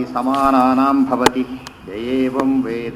समानानां भवति य एवं वेद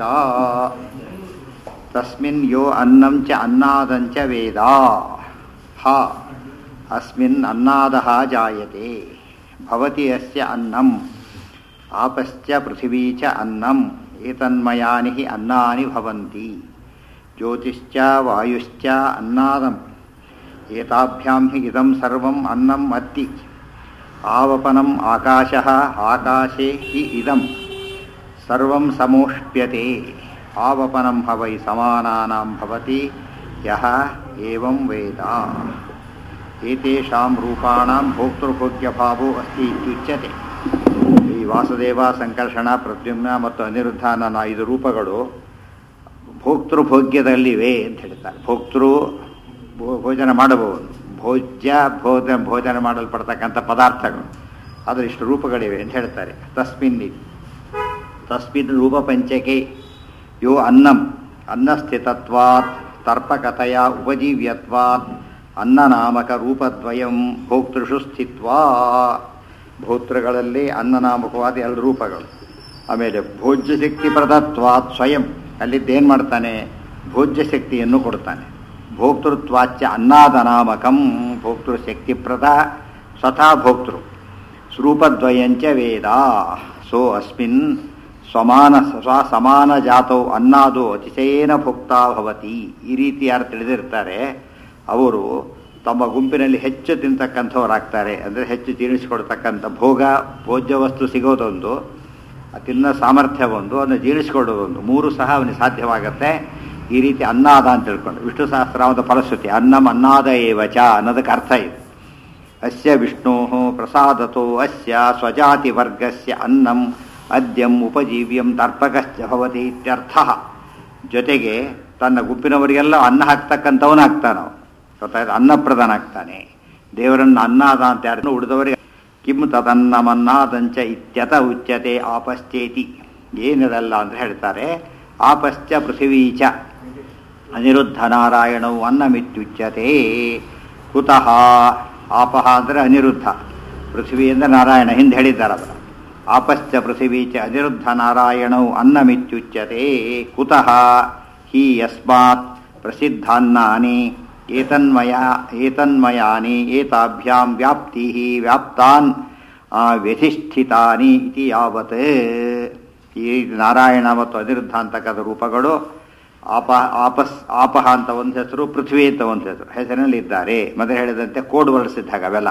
तस्मिन् यो अन्नं च अन्नादं च वेद हा अस्मिन् अन्नादः जायते भवति अस्य अन्नम् आपश्च पृथिवी च अन्नम् एतन्मयानि हि अन्नानि भवन्ति ज्योतिश्च वायुश्च अन्नादम् एताभ्यां हि इदं सर्वम् अन्नम् अस्ति आवपनम् आकाशः आकाशे हि इदं सर्वं समोष्प्यते आवपनं ह वै समानानां भवति यः एवं वेद एतेषां रूपाणां ಭೋಕ್ತೃಭೋಗ್ಯಭಾವೋ ಅಸ್ತಿ ಇತ್ಯುಚ್ಯತೆ ಈ ವಾಸುದೇವ ಸಂಕರ್ಷಣ ಪ್ರದ್ಯುಮ್ನ ಮತ್ತು ಅನಿರುದ್ಧ ನನ್ನ ಐದು ರೂಪಗಳು ಭೋಕ್ತೃಭೋಗ್ಯದಲ್ಲಿವೆ ಅಂತ ಹೇಳ್ತಾರೆ ಭೋಕ್ತೃ ಭೋ- ಭೋಜನ ಮಾಡಬಹುದು ಭೋಜ್ಯ ಭೋಜ ಭೋಜನ ಮಾಡಲ್ಪಡ್ತಕ್ಕಂಥ ಪದಾರ್ಥಗಳು ಆದರೆ ಇಷ್ಟು ರೂಪಗಳಿವೆ ಅಂತ ಹೇಳ್ತಾರೆ ತಸ್ಮಿನ್ ಇತಿ. ತಸ್ಮಿನ್ ರೂಪಪಂಚಕೆ ಯೋ ಅನ್ನಂ ಅನ್ನಸ್ಥಿತತ್ವಾತ್ ತರ್ಪಕತೆಯ ಉಪಜೀವ್ಯತ್ವಾತ್ ಅನ್ನನಾಮಕ ರೂಪದ್ವಯಂ ಭೋಕ್ತೃಷು ಸ್ಥಿತ್ವಾ ಭೋಕ್ತೃಗಳಲ್ಲಿ ಅನ್ನನಾಮಕವಾದ ಎರಡು ರೂಪಗಳು ಆಮೇಲೆ ಭೋಜ್ಯ ಶಕ್ತಿ ಪ್ರದತ್ವಾತ್ ಸ್ವಯಂ ಅಲ್ಲಿದ್ದೇನು ಮಾಡ್ತಾನೆ ಭೋಜ್ಯ ಶಕ್ತಿಯನ್ನು ಕೊಡ್ತಾನೆ ಭೋಕ್ತೃತ್ವಾಚ್ಯ ಅನ್ನಾದನಾಮಕಂ ಭೋಕ್ತೃ ಶಕ್ತಿಪ್ರದ ಸ್ವತಃ ಭೋಕ್ತೃ ಸ್ವರೂಪದ್ವಯಂಚ ವೇದ ಸೋ ಅಸ್ಮಿನ್ ಸ್ವಮಾನ ಸ್ವ ಸಮಾನ ಜಾತೌ ಅನ್ನಾದು ಅತಿಶಯೇನ ಭುಕ್ತಾ ಭವತಿ ಈ ರೀತಿ ಯಾರು ತಿಳಿದಿರ್ತಾರೆ ಅವರು ತಮ್ಮ ಗುಂಪಿನಲ್ಲಿ ಹೆಚ್ಚು ತಿಂತಕ್ಕಂಥವರಾಗ್ತಾರೆ ಅಂದರೆ ಹೆಚ್ಚು ಜೀರ್ಣಿಸಿಕೊಡ್ತಕ್ಕಂಥ ಭೋಗ ಭೋಜ್ಯ ವಸ್ತು ಸಿಗೋದೊಂದು ಆ ತಿನ್ನೋ ಸಾಮರ್ಥ್ಯ ಒಂದು ಅದನ್ನು ಜೀರ್ಣಿಸ್ಕೊಳ್ಳೋದೊಂದು ಮೂರು ಸಹ ಅವನಿಗೆ ಸಾಧ್ಯವಾಗುತ್ತೆ ಈ ರೀತಿ ಅನ್ನಾದ ಅಂತ ತಿಳ್ಕೊಂಡು ವಿಷ್ಣು ಸಹಸ್ರಾಮದ ಫಲಶ್ರುತಿ ಅನ್ನಂ ಅನ್ನಾದ ಏವಚ ಅನ್ನೋದಕ್ಕೆ ಅರ್ಥ ಇದೆ ಅಸ್ಯ ವಿಷ್ಣೋ ಪ್ರಸಾದತೋ ಅಸ್ಯ ಸ್ವಜಾತಿ ವರ್ಗಸ್ಯ ಅನ್ನಂ ಅದ್ಯಂ ಉಪಜೀವ್ಯಂ ತರ್ಪಕಶ್ಚ ಭವತಿ ಇತ್ಯರ್ಥ ಜೊತೆಗೆ ತನ್ನ ಗುಂಪಿನವರಿಗೆಲ್ಲ ಅನ್ನ ಹಾಕ್ತಕ್ಕಂಥವನಾಗ್ತಾನ ಗೊತ್ತಾಯ್ತು ಅನ್ನಪ್ರಧಾನ ಆಗ್ತಾನೆ ದೇವರನ್ನು ಅನ್ನಾದ ಅಂತ ಯಾರನ್ನು ಉಳಿದವರಿಗೆ ಕಿಂ ತದನ್ನಮನ್ನಾದಂಚ ಇತ್ಯತ ಉಚ್ಯತೆ ಆಪಶ್ಚೇತಿ ಏನಿರಲ್ಲ ಅಂತ ಹೇಳ್ತಾರೆ ಆಪಶ್ಚ ಪೃಥಿವೀಚ ಅನಿರುದ್ಧ ನಾರಾಯಣವು ಅನ್ನಮಿತ್ಯುಚ್ಯತೆ ಕುತಃ ಆಪಹ ಅಂದರೆ ಅನಿರುದ್ಧ ಪೃಥ್ವಿ ಅಂದರೆ ನಾರಾಯಣ ಹಿಂದೆ ಹೇಳಿದ್ದಾರೆ ಅದರ ಆಪಶ್ಚ ಪೃಥಿವೀ ಚ ಅನಿರುದ್ಧ ನಾರಾಯಣವು ಅನ್ನಮಿತ್ಯುಚ್ಯತೆ ಕುತಃ ಹಿ ಯಸ್ಮಾತ್ ಪ್ರಸಿದ್ಧಾನ್ನಾನಿ ಏತನ್ಮಯ ಏತನ್ಮಯಾನಿ ಏತಾಭ್ಯಾಂ ವ್ಯಾಪ್ತಿ ವ್ಯಾಪ್ತಾನ್ ಆ, ವ್ಯಧಿಷ್ಠಿತಾನಿ ಇತಿ ಯಾವತ್ ಈ ನಾರಾಯಣ ಮತ್ತು ಅನಿರುದ್ಧ ಅಂತಕ್ಕಂಥ ರೂಪಗಳು ಆಪ ಆಪಸ್ ಆಪಹ ಅಂತ ಒಂದು ಹೆಸರು ಪೃಥ್ವಿ ಅಂತ ಒಂದು ಹೆಸರು ಹೆಸರಿನಲ್ಲಿ ಇದ್ದಾರೆ ಮೊದಲು ಹೇಳಿದಂತೆ ಕೋಡ್ ವರ್ಡ್ಸಿದ್ದಾಗ ಅವೆಲ್ಲ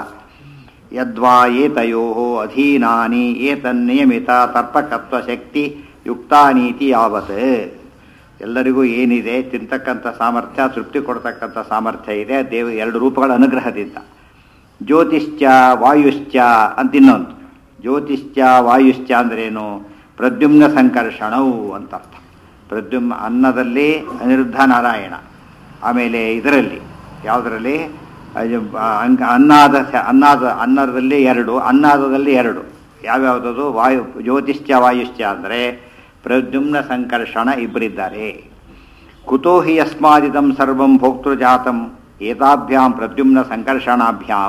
ಯದ್ವಾ ಏತಯೋ ಅಧೀನಾನಿ ಏತನ್ನಿಯಮಿತ ತರ್ಪಕತ್ವ ಶಕ್ತಿ ಯುಕ್ತಾನೀತಿ ಯಾವತ್ ಎಲ್ಲರಿಗೂ ಏನಿದೆ ತಿಂತಕ್ಕಂಥ ಸಾಮರ್ಥ್ಯ ತೃಪ್ತಿ ಕೊಡ್ತಕ್ಕಂಥ ಸಾಮರ್ಥ್ಯ ಇದೆ ದೇವ ಎರಡು ರೂಪಗಳ ಅನುಗ್ರಹದಿಂದ ಜ್ಯೋತಿಶ್ಚ ವಾಯುಶ್ಚ ಅಂತ ಇನ್ನೊಂದು ಜ್ಯೋತಿಶ್ಚ ವಾಯುಶ್ಚ ಅಂದ್ರೇನು ಪ್ರದ್ಯುಮ್ನ ಸಂಕರ್ಷಣವು ಅಂತ ಅರ್ಥ ಪ್ರದ್ಯುಮ್ನ ಅನ್ನದಲ್ಲಿ ಅನಿರುದ್ಧ ನಾರಾಯಣ ಆಮೇಲೆ ಇದರಲ್ಲಿ ಯಾವುದರಲ್ಲಿ ಅದು ಅಂಕ- ಅನ್ನಾದ ಸ- ಅನ್ನಾದ ಅನ್ನದಲ್ಲಿ ಎರಡು ಅನ್ನಾದದಲ್ಲಿ ಎರಡು ಯಾವ್ಯಾವುದದು ವಾಯು ಜ್ಯೋತಿಶ್ಚ ವಾಯುಶ್ಚ ಅಂದರೆ ಪ್ರದ್ಯುಮ್ನ ಸಂಕರ್ಷಣ ಇಬ್ಬರಿದ್ದಾರೆ ಕುತೋ ಹಿ ಯಸ್ಮಾದಿದಂ ಸರ್ವಂ ಭೋಕ್ತೃಜಾತಂ ಏತಾಭ್ಯಾಂ ಪ್ರದ್ಯುಮ್ನ ಸಂಕರ್ಷಣಾಭ್ಯಾಂ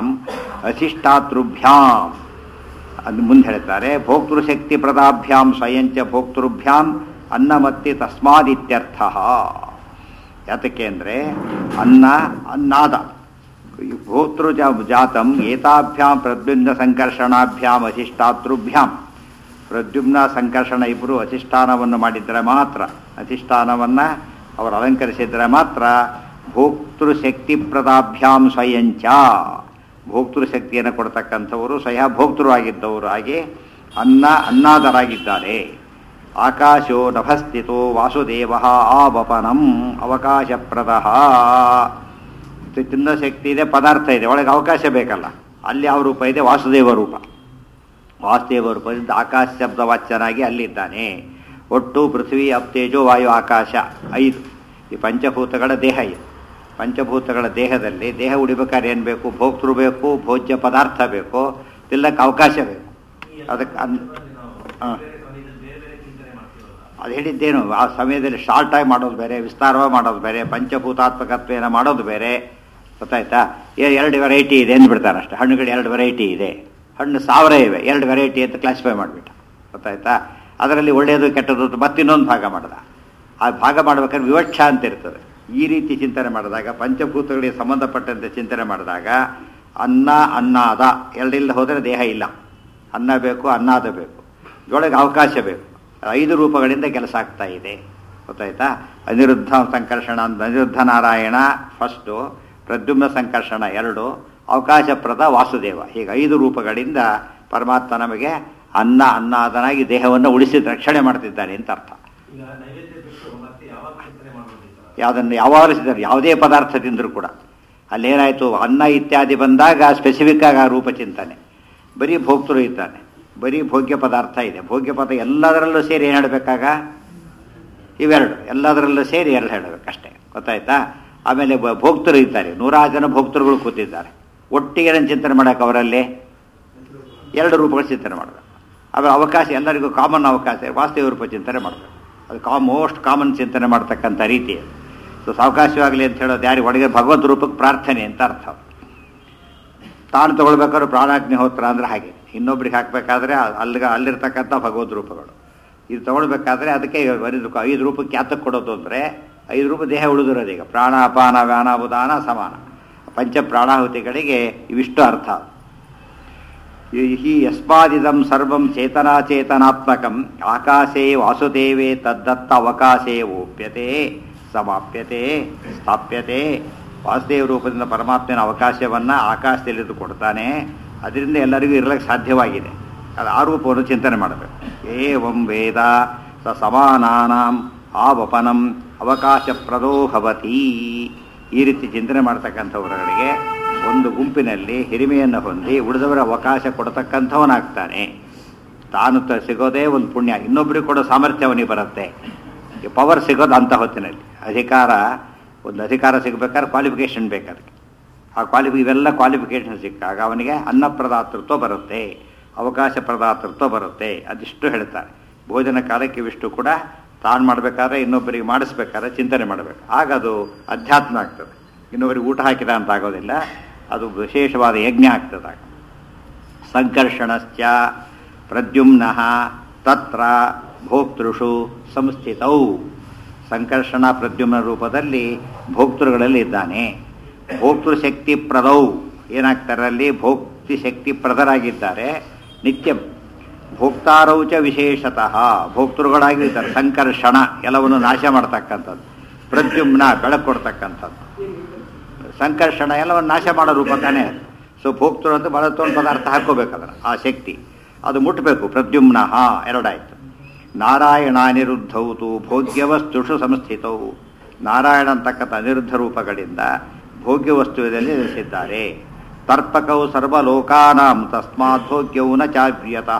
ಅಧಿಷ್ಠಾತೃಭ್ಯಾಂ ಅದು ಮುಂದೆ ಹೇಳ್ತಾರೆ ಭೋಕ್ತೃಶಕ್ತಿ ಪ್ರದಾಭ್ಯಾಂ ಸ್ವಯಂಚ ಭೋಕ್ತೃಭ್ಯಾಂ ಅನ್ನಮತ್ತಿ ತಸ್ಮಾದಿತ್ಯರ್ಥ ಯಾತಕ್ಕೆ ಅಂದರೆ ಅನ್ನ ಅನ್ನಾದ ಭೋಕ್ತೃ ಜಾತಂ ಏತಾಭ್ಯಾಂ ಪ್ರದ್ಯುಮ್ನ ಸಂಕರ್ಷಣಾಭ್ಯಾಂ ಅಧಿಷ್ಠಾತೃಭ್ಯಾಂ ಪ್ರದ್ಯುಮ್ನ ಸಂಕರ್ಷಣ ಇಬ್ಬರು ಅಧಿಷ್ಠಾನವನ್ನು ಮಾಡಿದರೆ ಮಾತ್ರ ಅಧಿಷ್ಠಾನವನ್ನು ಅವರು ಅಲಂಕರಿಸಿದರೆ ಮಾತ್ರ ಭೋಕ್ತೃಶಕ್ತಿ ಪ್ರದಾಭ್ಯಾಂ ಸ್ವಯಂಚ ಭೋಕ್ತೃಶಕ್ತಿಯನ್ನು ಕೊಡ್ತಕ್ಕಂಥವರು ಸ್ವಯಂ ಭೋಕ್ತೃ ಆಗಿದ್ದವರು ಹಾಗೆ ಅನ್ನ ಅನ್ನಾದರಾಗಿದ್ದಾರೆ ಆಕಾಶೋ ನಭಸ್ಥಿತೋ ವಾಸುದೇವ ಆವಪನಂ ಅವಕಾಶಪ್ರದ ತಿನ್ನ ಶಕ್ತಿ ಇದೆ ಪದಾರ್ಥ ಇದೆ ಒಳಗೆ ಅವಕಾಶ ಬೇಕಲ್ಲ ಅಲ್ಲಿ ಯಾವ ರೂಪ ಇದೆ ವಾಸುದೇವ ರೂಪ ವಾಸುದೇವ ರೂಪದಿಂದ ಆಕಾಶ ಶಬ್ದ ವಾಚ್ಯನಾಗಿ ಅಲ್ಲಿದ್ದಾನೆ ಒಟ್ಟು ಪೃಥ್ವಿ ಅಪ್ತೇಜೋ ವಾಯು ಆಕಾಶ ಐದು ಈ ಪಂಚಭೂತಗಳ ದೇಹ ಇದೆ ಪಂಚಭೂತಗಳ ದೇಹದಲ್ಲಿ ದೇಹ ಉಡಿಬೇಕಾದ್ರೆ ಏನು ಬೇಕು ಭೋಕ್ತೃ ಬೇಕು ಭೋಜ್ಯ ಪದಾರ್ಥ ಬೇಕು ತಿಲ್ಲಕ್ಕೆ ಅವಕಾಶ ಬೇಕು ಅದಕ್ಕೆ ಅನ್ ಹಾಂ ಅದು ಹೇಳಿದ್ದೇನು ಆ ಸಮಯದಲ್ಲಿ ಶಾರ್ಟ್ ಆಗಿ ಮಾಡೋದು ಬೇರೆ ವಿಸ್ತಾರವಾಗಿ ಮಾಡೋದು ಬೇರೆ ಪಂಚಭೂತಾತ್ಮಕತ್ವೇನ ಮಾಡೋದು ಬೇರೆ ಗೊತ್ತಾಯ್ತಾ ಎ- ಎರಡು ವೆರೈಟಿ ಇದೆ ಅಂದ್ಬಿಡ್ತಾರೆ ಅಷ್ಟೇ ಹಣ್ಣುಗಳು ಎರಡು ವೆರೈಟಿ ಇದೆ ಹಣ್ಣು ಸಾವಿರ ಇವೆ ಎರಡು ವೆರೈಟಿ ಅಂತ ಕ್ಲಾಸಿಫೈ ಮಾಡಿಬಿಟ್ಟ ಗೊತ್ತಾಯ್ತಾ ಅದರಲ್ಲಿ ಒಳ್ಳೆಯದು ಕೆಟ್ಟದ್ದು ಅಂತ ಮತ್ತಿನ್ನೊಂದು ಭಾಗ ಮಾಡ್ದ ಆ ಭಾಗ ಮಾಡ್ಬೇಕಾದ್ರೆ ವಿವಕ್ಷ ಅಂತ ಇರ್ತದೆ ಈ ರೀತಿ ಚಿಂತನೆ ಮಾಡಿದಾಗ ಪಂಚಭೂತಗಳಿಗೆ ಸಂಬಂಧಪಟ್ಟಂತೆ ಚಿಂತನೆ ಮಾಡಿದಾಗ ಅನ್ನ ಅನ್ನಾದ ಎರಡಿಲ್ಲ ಹೋದರೆ ದೇಹ ಇಲ್ಲ ಅನ್ನ ಬೇಕು ಅನ್ನಾದ ಬೇಕು ಇದರೊಳಗೆ ಅವಕಾಶ ಬೇಕು ಐದು ರೂಪಗಳಿಂದ ಕೆಲಸ ಆಗ್ತಾ ಇದೆ ಗೊತ್ತಾಯ್ತಾ ಅನಿರುದ್ಧ ಸಂಕರ್ಷಣ ಅನಿರುದ್ಧ ನಾರಾಯಣ ಫಸ್ಟು ಪ್ರದ್ಯುಮ್ನ ಸಂಕರ್ಷಣ ಎರಡು ಅವಕಾಶಪ್ರದ ವಾಸುದೇವ ಹೀಗೆ ಐದು ರೂಪಗಳಿಂದ ಪರಮಾತ್ಮ ನಮಗೆ ಅನ್ನ ಅನ್ನಾದನಾಗಿ ದೇಹವನ್ನು ಉಳಿಸಿ ರಕ್ಷಣೆ ಮಾಡ್ತಿದ್ದಾನೆ ಅಂತ ಅರ್ಥ ಈಗ ನೈವೇದ್ಯ ಬಿಟ್ಟು ಮತ್ತೆ ಯಾವಾಗ ಚಿಂತನೆ ಮಾಡೋದು ಈ ಥರ? ಯಾವುದನ್ನು ಯಾವಾಗ ಸಿದ್ಧರು ಯಾವುದೇ ಪದಾರ್ಥ ತಿಂದರೂ ಕೂಡ ಅಲ್ಲೇನಾಯಿತು ಅನ್ನ ಇತ್ಯಾದಿ ಬಂದಾಗ ಸ್ಪೆಸಿಫಿಕ್ ಆಗಿ ಆ ರೂಪ ಚಿಂತನೆ ಬರೀ ಭೋಕ್ತೃ ಇದ್ದಾನೆ ಬರೀ ಭೋಗ್ಯ ಪದಾರ್ಥ ಇದೆ ಭೋಗ್ಯ ಪದಾರ್ಥ ಎಲ್ಲದರಲ್ಲೂ ಸೇರಿ ಏನು ಹೇಳಬೇಕಾಗ ಇವೆರಡು ಎಲ್ಲದರಲ್ಲೂ ಸೇರಿ ಎರಡು ಹೇಳಬೇಕಷ್ಟೇ ಗೊತ್ತಾಯ್ತಾ ಆಮೇಲೆ ಬ- ಭೋಕ್ತೃ ಇದ್ದಾರೆ ನೂರಾರು ಜನ ಭೋಕ್ತೃಗಳು ಕೂತಿದ್ದಾರೆ ಒಟ್ಟಿಗೆ ಏನು ಚಿಂತನೆ ಮಾಡೋಕೆ ಅವರಲ್ಲಿ ಎರಡು ರೂಪಗಳು ಚಿಂತನೆ ಮಾಡಬೇಕು ಆಮೇಲೆ ಅವಕಾಶ ಎಲ್ಲರಿಗೂ ಕಾಮನ್ ಅವಕಾಶ ವಾಸ್ತವ ರೂಪ ಚಿಂತನೆ ಮಾಡಬೇಕು ಅದು ಕಾ ಮೋಸ್ಟ್ ಕಾಮನ್ ಚಿಂತನೆ ಮಾಡ್ತಕ್ಕಂಥ ರೀತಿ ಸೊ ಸಾವಕಾಶವಾಗಲಿ ಅಂತ ಹೇಳೋದು ಯಾರಿಗೆ ಒಳಗೆ ಭಗವದ್ ರೂಪಕ್ಕೆ ಪ್ರಾರ್ಥನೆ ಅಂತ ಅರ್ಥ ತಾನು ತಗೊಳ್ಬೇಕಾದ್ರೆ ಪ್ರಾಣಾಗ್ನಿಹೋತ್ರ ಅಂದ್ರೆ ಹಾಗೆ ಇನ್ನೊಬ್ರಿಗೆ ಹಾಕಬೇಕಾದ್ರೆ ಅಲ್ಲಿಗೆ ಅಲ್ಲಿರ್ತಕ್ಕಂಥ ಭಗವದ್ ರೂಪಗಳು ಇದು ತಗೊಳ್ಬೇಕಾದ್ರೆ ಅದಕ್ಕೆ ಐದು ಐದು ರೂಪಕ್ಕೆ ಯಾತಕ್ಕೆ ಕೊಡೋದು ಅಂದರೆ ಐದು ರೂಪ ದೇಹ ಉಳಿದಿರೋದು ಈಗ ಪ್ರಾಣ ಅಪಾನ ವ್ಯಾನ ಉದಾನ ಸಮಾನ ಪಂಚ ಪ್ರಾಣಾಹುತಿಗಳಿಗೆ ಇವಿಷ್ಟು ಅರ್ಥ ಹಿ ಯಸ್ಮಾದಿದಂ ಸರ್ವಂ ಚೇತನಾಚೇತನಾತ್ಮಕಂ ಆಕಾಶೇ ವಾಸುದೇವೇ ತದ್ದತ್ತ ಅವಕಾಶೇ ಓಪ್ಯತೆ ಸಮಾಪ್ಯತೆ ಸ್ಥಾಪ್ಯತೆ ವಾಸುದೇವ ರೂಪದಿಂದ ಪರಮಾತ್ಮನ ಅವಕಾಶವನ್ನು ಆಕಾಶದಲ್ಲಿದ್ದು ಕೊಡ್ತಾನೆ ಅದರಿಂದ ಎಲ್ಲರಿಗೂ ಇರಲಿಕ್ಕೆ ಸಾಧ್ಯವಾಗಿದೆ ಅದು ಆ ರೂಪವನ್ನು ಚಿಂತನೆ ಮಾಡಬೇಕು ಏವಂ ವೇದ ಸ ಸಮಾನಾನಾಂ ಆವಪನಂ ಅವಕಾಶಪ್ರದೋ ಭವತಿ ಈ ರೀತಿ ಚಿಂತನೆ ಮಾಡ್ತಕ್ಕಂಥವರುಗಳಿಗೆ ಒಂದು ಗುಂಪಿನಲ್ಲಿ ಹಿರಿಮೆಯನ್ನು ಹೊಂದಿ ಉಳಿದವರ ಅವಕಾಶ ಕೊಡತಕ್ಕಂಥವನಾಗ್ತಾನೆ ತಾನು ತ ಸಿಗೋದೇ ಒಂದು ಪುಣ್ಯ ಇನ್ನೊಬ್ಬರಿಗೆ ಕೊಡೋ ಸಾಮರ್ಥ್ಯ ಅವನಿಗೆ ಬರುತ್ತೆ ಈ ಪವರ್ ಸಿಗೋದು ಅಂಥ ಹೊತ್ತಿನಲ್ಲಿ ಅಧಿಕಾರ ಒಂದು ಅಧಿಕಾರ ಸಿಗಬೇಕಾದ್ರೆ ಕ್ವಾಲಿಫಿಕೇಷನ್ ಬೇಕು ಅದಕ್ಕೆ ಆ ಕ್ವಾಲಿಫಿ ಇವೆಲ್ಲ ಕ್ವಾಲಿಫಿಕೇಷನ್ ಸಿಕ್ಕಾಗ ಅವನಿಗೆ ಅನ್ನಪ್ರದಾತೃತ್ವ ಬರುತ್ತೆ ಅವಕಾಶ ಪ್ರದಾತೃತ್ವ ಬರುತ್ತೆ ಅದಿಷ್ಟು ಹೇಳ್ತಾರೆ ಭೋಜನ ಕಾಲಕ್ಕೆ ಇವಿಷ್ಟು ಕೂಡ ತಾನು ಮಾಡಬೇಕಾದ್ರೆ ಇನ್ನೊಬ್ಬರಿಗೆ ಮಾಡಿಸ್ಬೇಕಾದ್ರೆ ಚಿಂತನೆ ಮಾಡಬೇಕು ಆಗ ಅದು ಅಧ್ಯಾತ್ಮ ಆಗ್ತದೆ ಇನ್ನೊಬ್ಬರಿಗೆ ಊಟ ಹಾಕಿದ ಅಂತ ಆಗೋದಿಲ್ಲ ಅದು ವಿಶೇಷವಾದ ಯಜ್ಞ ಆಗ್ತದೆ ಆಗ ಸಂಕರ್ಷಣಶ್ಚ ಪ್ರದ್ಯುಮ್ನಃ ತತ್ರ ಭೋಕ್ತೃಷು ಸಂಸ್ಥಿತೌ ಸಂಕರ್ಷಣ ಪ್ರದ್ಯುಮ್ನ ರೂಪದಲ್ಲಿ ಭೋಕ್ತೃಗಳಲ್ಲಿ ಇದ್ದಾನೆ ಭೋಕ್ತೃ ಶಕ್ತಿ ಪ್ರದೌ ಏನಾಗ್ತಾರೆ ಅಲ್ಲಿ ಭೋಕ್ತಿ ಶಕ್ತಿ ಪ್ರದರಾಗಿದ್ದಾರೆ ನಿತ್ಯಂ ಭೋಕ್ತಾರೌಚ ವಿಶೇಷತಃ ಭೋಕ್ತೃಗಳಾಗಿರ್ತಾರೆ ಸಂಕರ್ಷಣ ಎಲ್ಲವನ್ನು ನಾಶ ಮಾಡ್ತಕ್ಕಂಥದ್ದು ಪ್ರದ್ಯುಮ್ನ ಬೆಳಕು ಕೊಡ್ತಕ್ಕಂಥದ್ದು ಸಂಕರ್ಷಣ ಎಲ್ಲವನ್ನು ನಾಶ ಮಾಡೋ ರೂಪ ತಾನೇ ಅದು. ಸೊ ಭೋಕ್ತೃ ಅಂತ ಬಳತೊಂದು ಪದಾರ್ಥ ಹಾಕೋಬೇಕದನ್ನು ಆ ಶಕ್ತಿ ಅದು ಮುಟ್ಟಬೇಕು ಪ್ರದ್ಯುಮ್ನ ಹಾ ಎರಡಾಯ್ತು ನಾರಾಯಣ ಅನಿರುದ್ಧೌತು ಭೋಗ್ಯವಸ್ತುಷು ಸಂಸ್ಥಿತವು ನಾರಾಯಣ ಅಂತಕ್ಕಂಥ ಅನಿರುದ್ಧ ರೂಪಗಳಿಂದ ಭೋಗ್ಯ ವಸ್ತುವಿನಲ್ಲಿ ನೆಲೆಸಿದ್ದಾರೆ ತರ್ಪಕವು ಸರ್ವಲೋಕಾನಾಂ ತಸ್ಮಾತ್ ಭೋಗ್ಯವು ನ ಚಾವ್ಯತಃ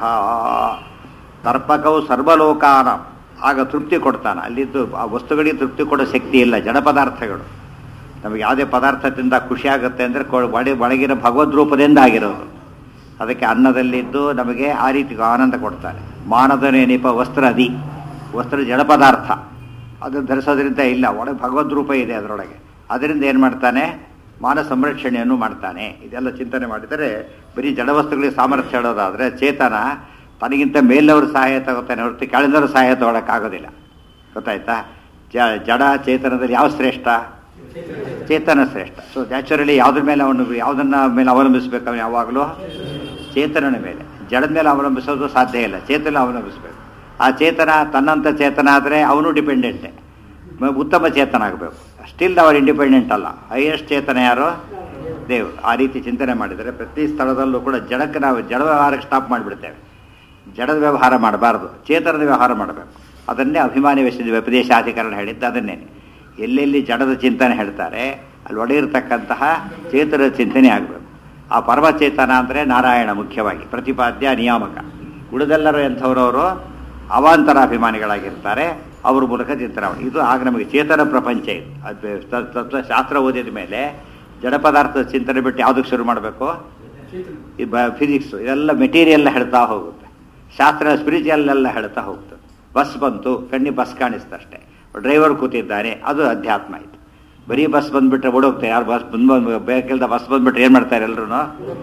ತರ್ಪಕವು ಸರ್ವಲೋಕಾನಾಂ ಆಗ ತೃಪ್ತಿ ಕೊಡ್ತಾನೆ ಅಲ್ಲಿದ್ದು ಆ ವಸ್ತುಗಳಿಗೆ ತೃಪ್ತಿ ಕೊಡೋ ಶಕ್ತಿ ಇಲ್ಲ ಜಡ ಪದಾರ್ಥಗಳು ನಮಗೆ ಯಾವುದೇ ಪದಾರ್ಥ ತಿಂದ ಖುಷಿ ಆಗುತ್ತೆ ಅಂದರೆ ಒಳ ಒಳಗಿರೋ ಭಗವದ್ ರೂಪದಿಂದ ಆಗಿರೋದು ಅದಕ್ಕೆ ಅನ್ನದಲ್ಲಿದ್ದು ನಮಗೆ ಆ ರೀತಿ ಆನಂದ ಕೊಡ್ತಾರೆ ಮಾನದನೇನಿಪ ವಸ್ತ್ರ ಅದಿ ವಸ್ತ್ರ ಜಡ ಪದಾರ್ಥ ಅದು ಧರಿಸೋದ್ರಿಂದ ಇಲ್ಲ ಒಳಗೆ ಭಗವದ್ ರೂಪ ಇದೆ ಅದರೊಳಗೆ ಅದರಿಂದ ಏನು ಮಾಡ್ತಾನೆ ಮಾನ ಸಂರಕ್ಷಣೆಯನ್ನು ಮಾಡ್ತಾನೆ ಇದೆಲ್ಲ ಚಿಂತನೆ ಮಾಡಿದರೆ ಬರೀ ಜಡ ವಸ್ತುಗಳಿಗೆ ಸಾಮರ್ಥ್ಯ ಹೇಳೋದಾದರೆ ಚೇತನ ತನಗಿಂತ ಮೇಲವರು ಸಹಾಯ ತಗೋತಾನೆ ಹೊರತು ಕೆಳದವರು ಸಹಾಯ ತಗೊಳಕ್ಕಾಗೋದಿಲ್ಲ ಗೊತ್ತಾಯ್ತಾ ಜ ಜಡ ಚೇತನದಲ್ಲಿ ಯಾವ ಶ್ರೇಷ್ಠ ಚೇತನ ಶ್ರೇಷ್ಠ ಸೊ ನ್ಯಾಚುರಲಿ ಯಾವುದ್ರ ಮೇಲೆ ಅವನು ಯಾವುದನ್ನ ಮೇಲೆ ಅವಲಂಬಿಸ್ಬೇಕು ಅವನು ಯಾವಾಗಲೂ ಚೇತನನ ಮೇಲೆ ಜಡದ ಮೇಲೆ ಅವಲಂಬಿಸೋದು ಸಾಧ್ಯ ಇಲ್ಲ ಚೇತನ ಅವಲಂಬಿಸ್ಬೇಕು ಆ ಚೇತನ ತನ್ನಂಥ ಚೇತನ ಆದರೆ ಅವನು ಡಿಪೆಂಡೆಂಟೆ ಮ- ಉತ್ತಮ ಚೇತನ ಆಗಬೇಕು ಸ್ಟಿಲ್ ಅವರು ಇಂಡಿಪೆಂಡೆಂಟ್ ಅಲ್ಲ ಹೈಯೆಸ್ಟ್ ಚೇತನ ಯಾರು ದೇವ್ ಆ ರೀತಿ ಚಿಂತನೆ ಮಾಡಿದರೆ ಪ್ರತಿ ಸ್ಥಳದಲ್ಲೂ ಕೂಡ ಜಡಕ್ಕೆ ನಾವು ಜಡ ವ್ಯವಹಾರಕ್ಕೆ ಸ್ಟಾಪ್ ಮಾಡಿಬಿಡ್ತೇವೆ ಜಡದ ವ್ಯವಹಾರ ಮಾಡಬಾರ್ದು ಚೇತನದ ವ್ಯವಹಾರ ಮಾಡಬೇಕು ಅದನ್ನೇ ಅಭಿಮಾನಿ ವೆಚ್ಚದ ವ್ಯಪದೇಶಾಧಿಕರಣ ಹೇಳಿದ್ದು ಅದನ್ನೇ ಎಲ್ಲೆಲ್ಲಿ ಜಡದ ಚಿಂತನೆ ಹೇಳ್ತಾರೆ ಅಲ್ಲಿ ಒಡೆಯಿರ್ತಕ್ಕಂತಹ ಚೇತನದ ಚಿಂತನೆ ಆಗಬೇಕು ಆ ಪರಮಚೇತನ ಅಂದರೆ ನಾರಾಯಣ ಮುಖ್ಯವಾಗಿ ಪ್ರತಿಪಾದ್ಯ ನಿಯಾಮಕ ಉಳಿದೆಲ್ಲರೂ ಎಂಥವ್ರವರು ಅವಾಂತರ ಅಭಿಮಾನಿಗಳಾಗಿರ್ತಾರೆ ಅವ್ರ ಮೂಲಕ ಚಿಂತನೆ ಮಾಡಿ ಇದು ಆಗ ನಮಗೆ ಚೇತನ ಪ್ರಪಂಚ ಇದು ಅದು ತ- ತತ್ವಶಾಸ್ತ್ರ ಓದಿದ ಮೇಲೆ ಜಡ ಪದಾರ್ಥದ ಚಿಂತನೆ ಬಿಟ್ಟು ಯಾವುದಕ್ಕೆ ಶುರು ಮಾಡಬೇಕು ಈ ಬ ಫಿಸಿಕ್ಸ್ ಇದೆಲ್ಲ ಮೆಟೀರಿಯಲ್ ಹೇಳ್ತಾ ಹೋಗುತ್ತೆ ಶಾಸ್ತ್ರ ಸ್ಪಿರಿಚುವಲ್ ಎಲ್ಲ ಹೇಳ್ತಾ ಹೋಗ್ತದೆ ಬಸ್ ಬಂತು ಕಣ್ಣಿ ಬಸ್ ಕಾಣಿಸ್ತಷ್ಟೇ ಡ್ರೈವರ್ ಕೂತಿದ್ದಾನೆ ಅದು ಅಧ್ಯಾತ್ಮ ಆಯಿತು ಬರೀ ಬಸ್ ಬಂದ್ಬಿಟ್ರೆ ಓಡೋಗ್ತಾರೆ ಯಾರು ಬಸ್ ಬಂದು ಬೇಕಿಲ್ದ ಬಸ್ ಬಂದ್ಬಿಟ್ರೆ ಏನು ಮಾಡ್ತಾರೆ ಎಲ್ಲರೂ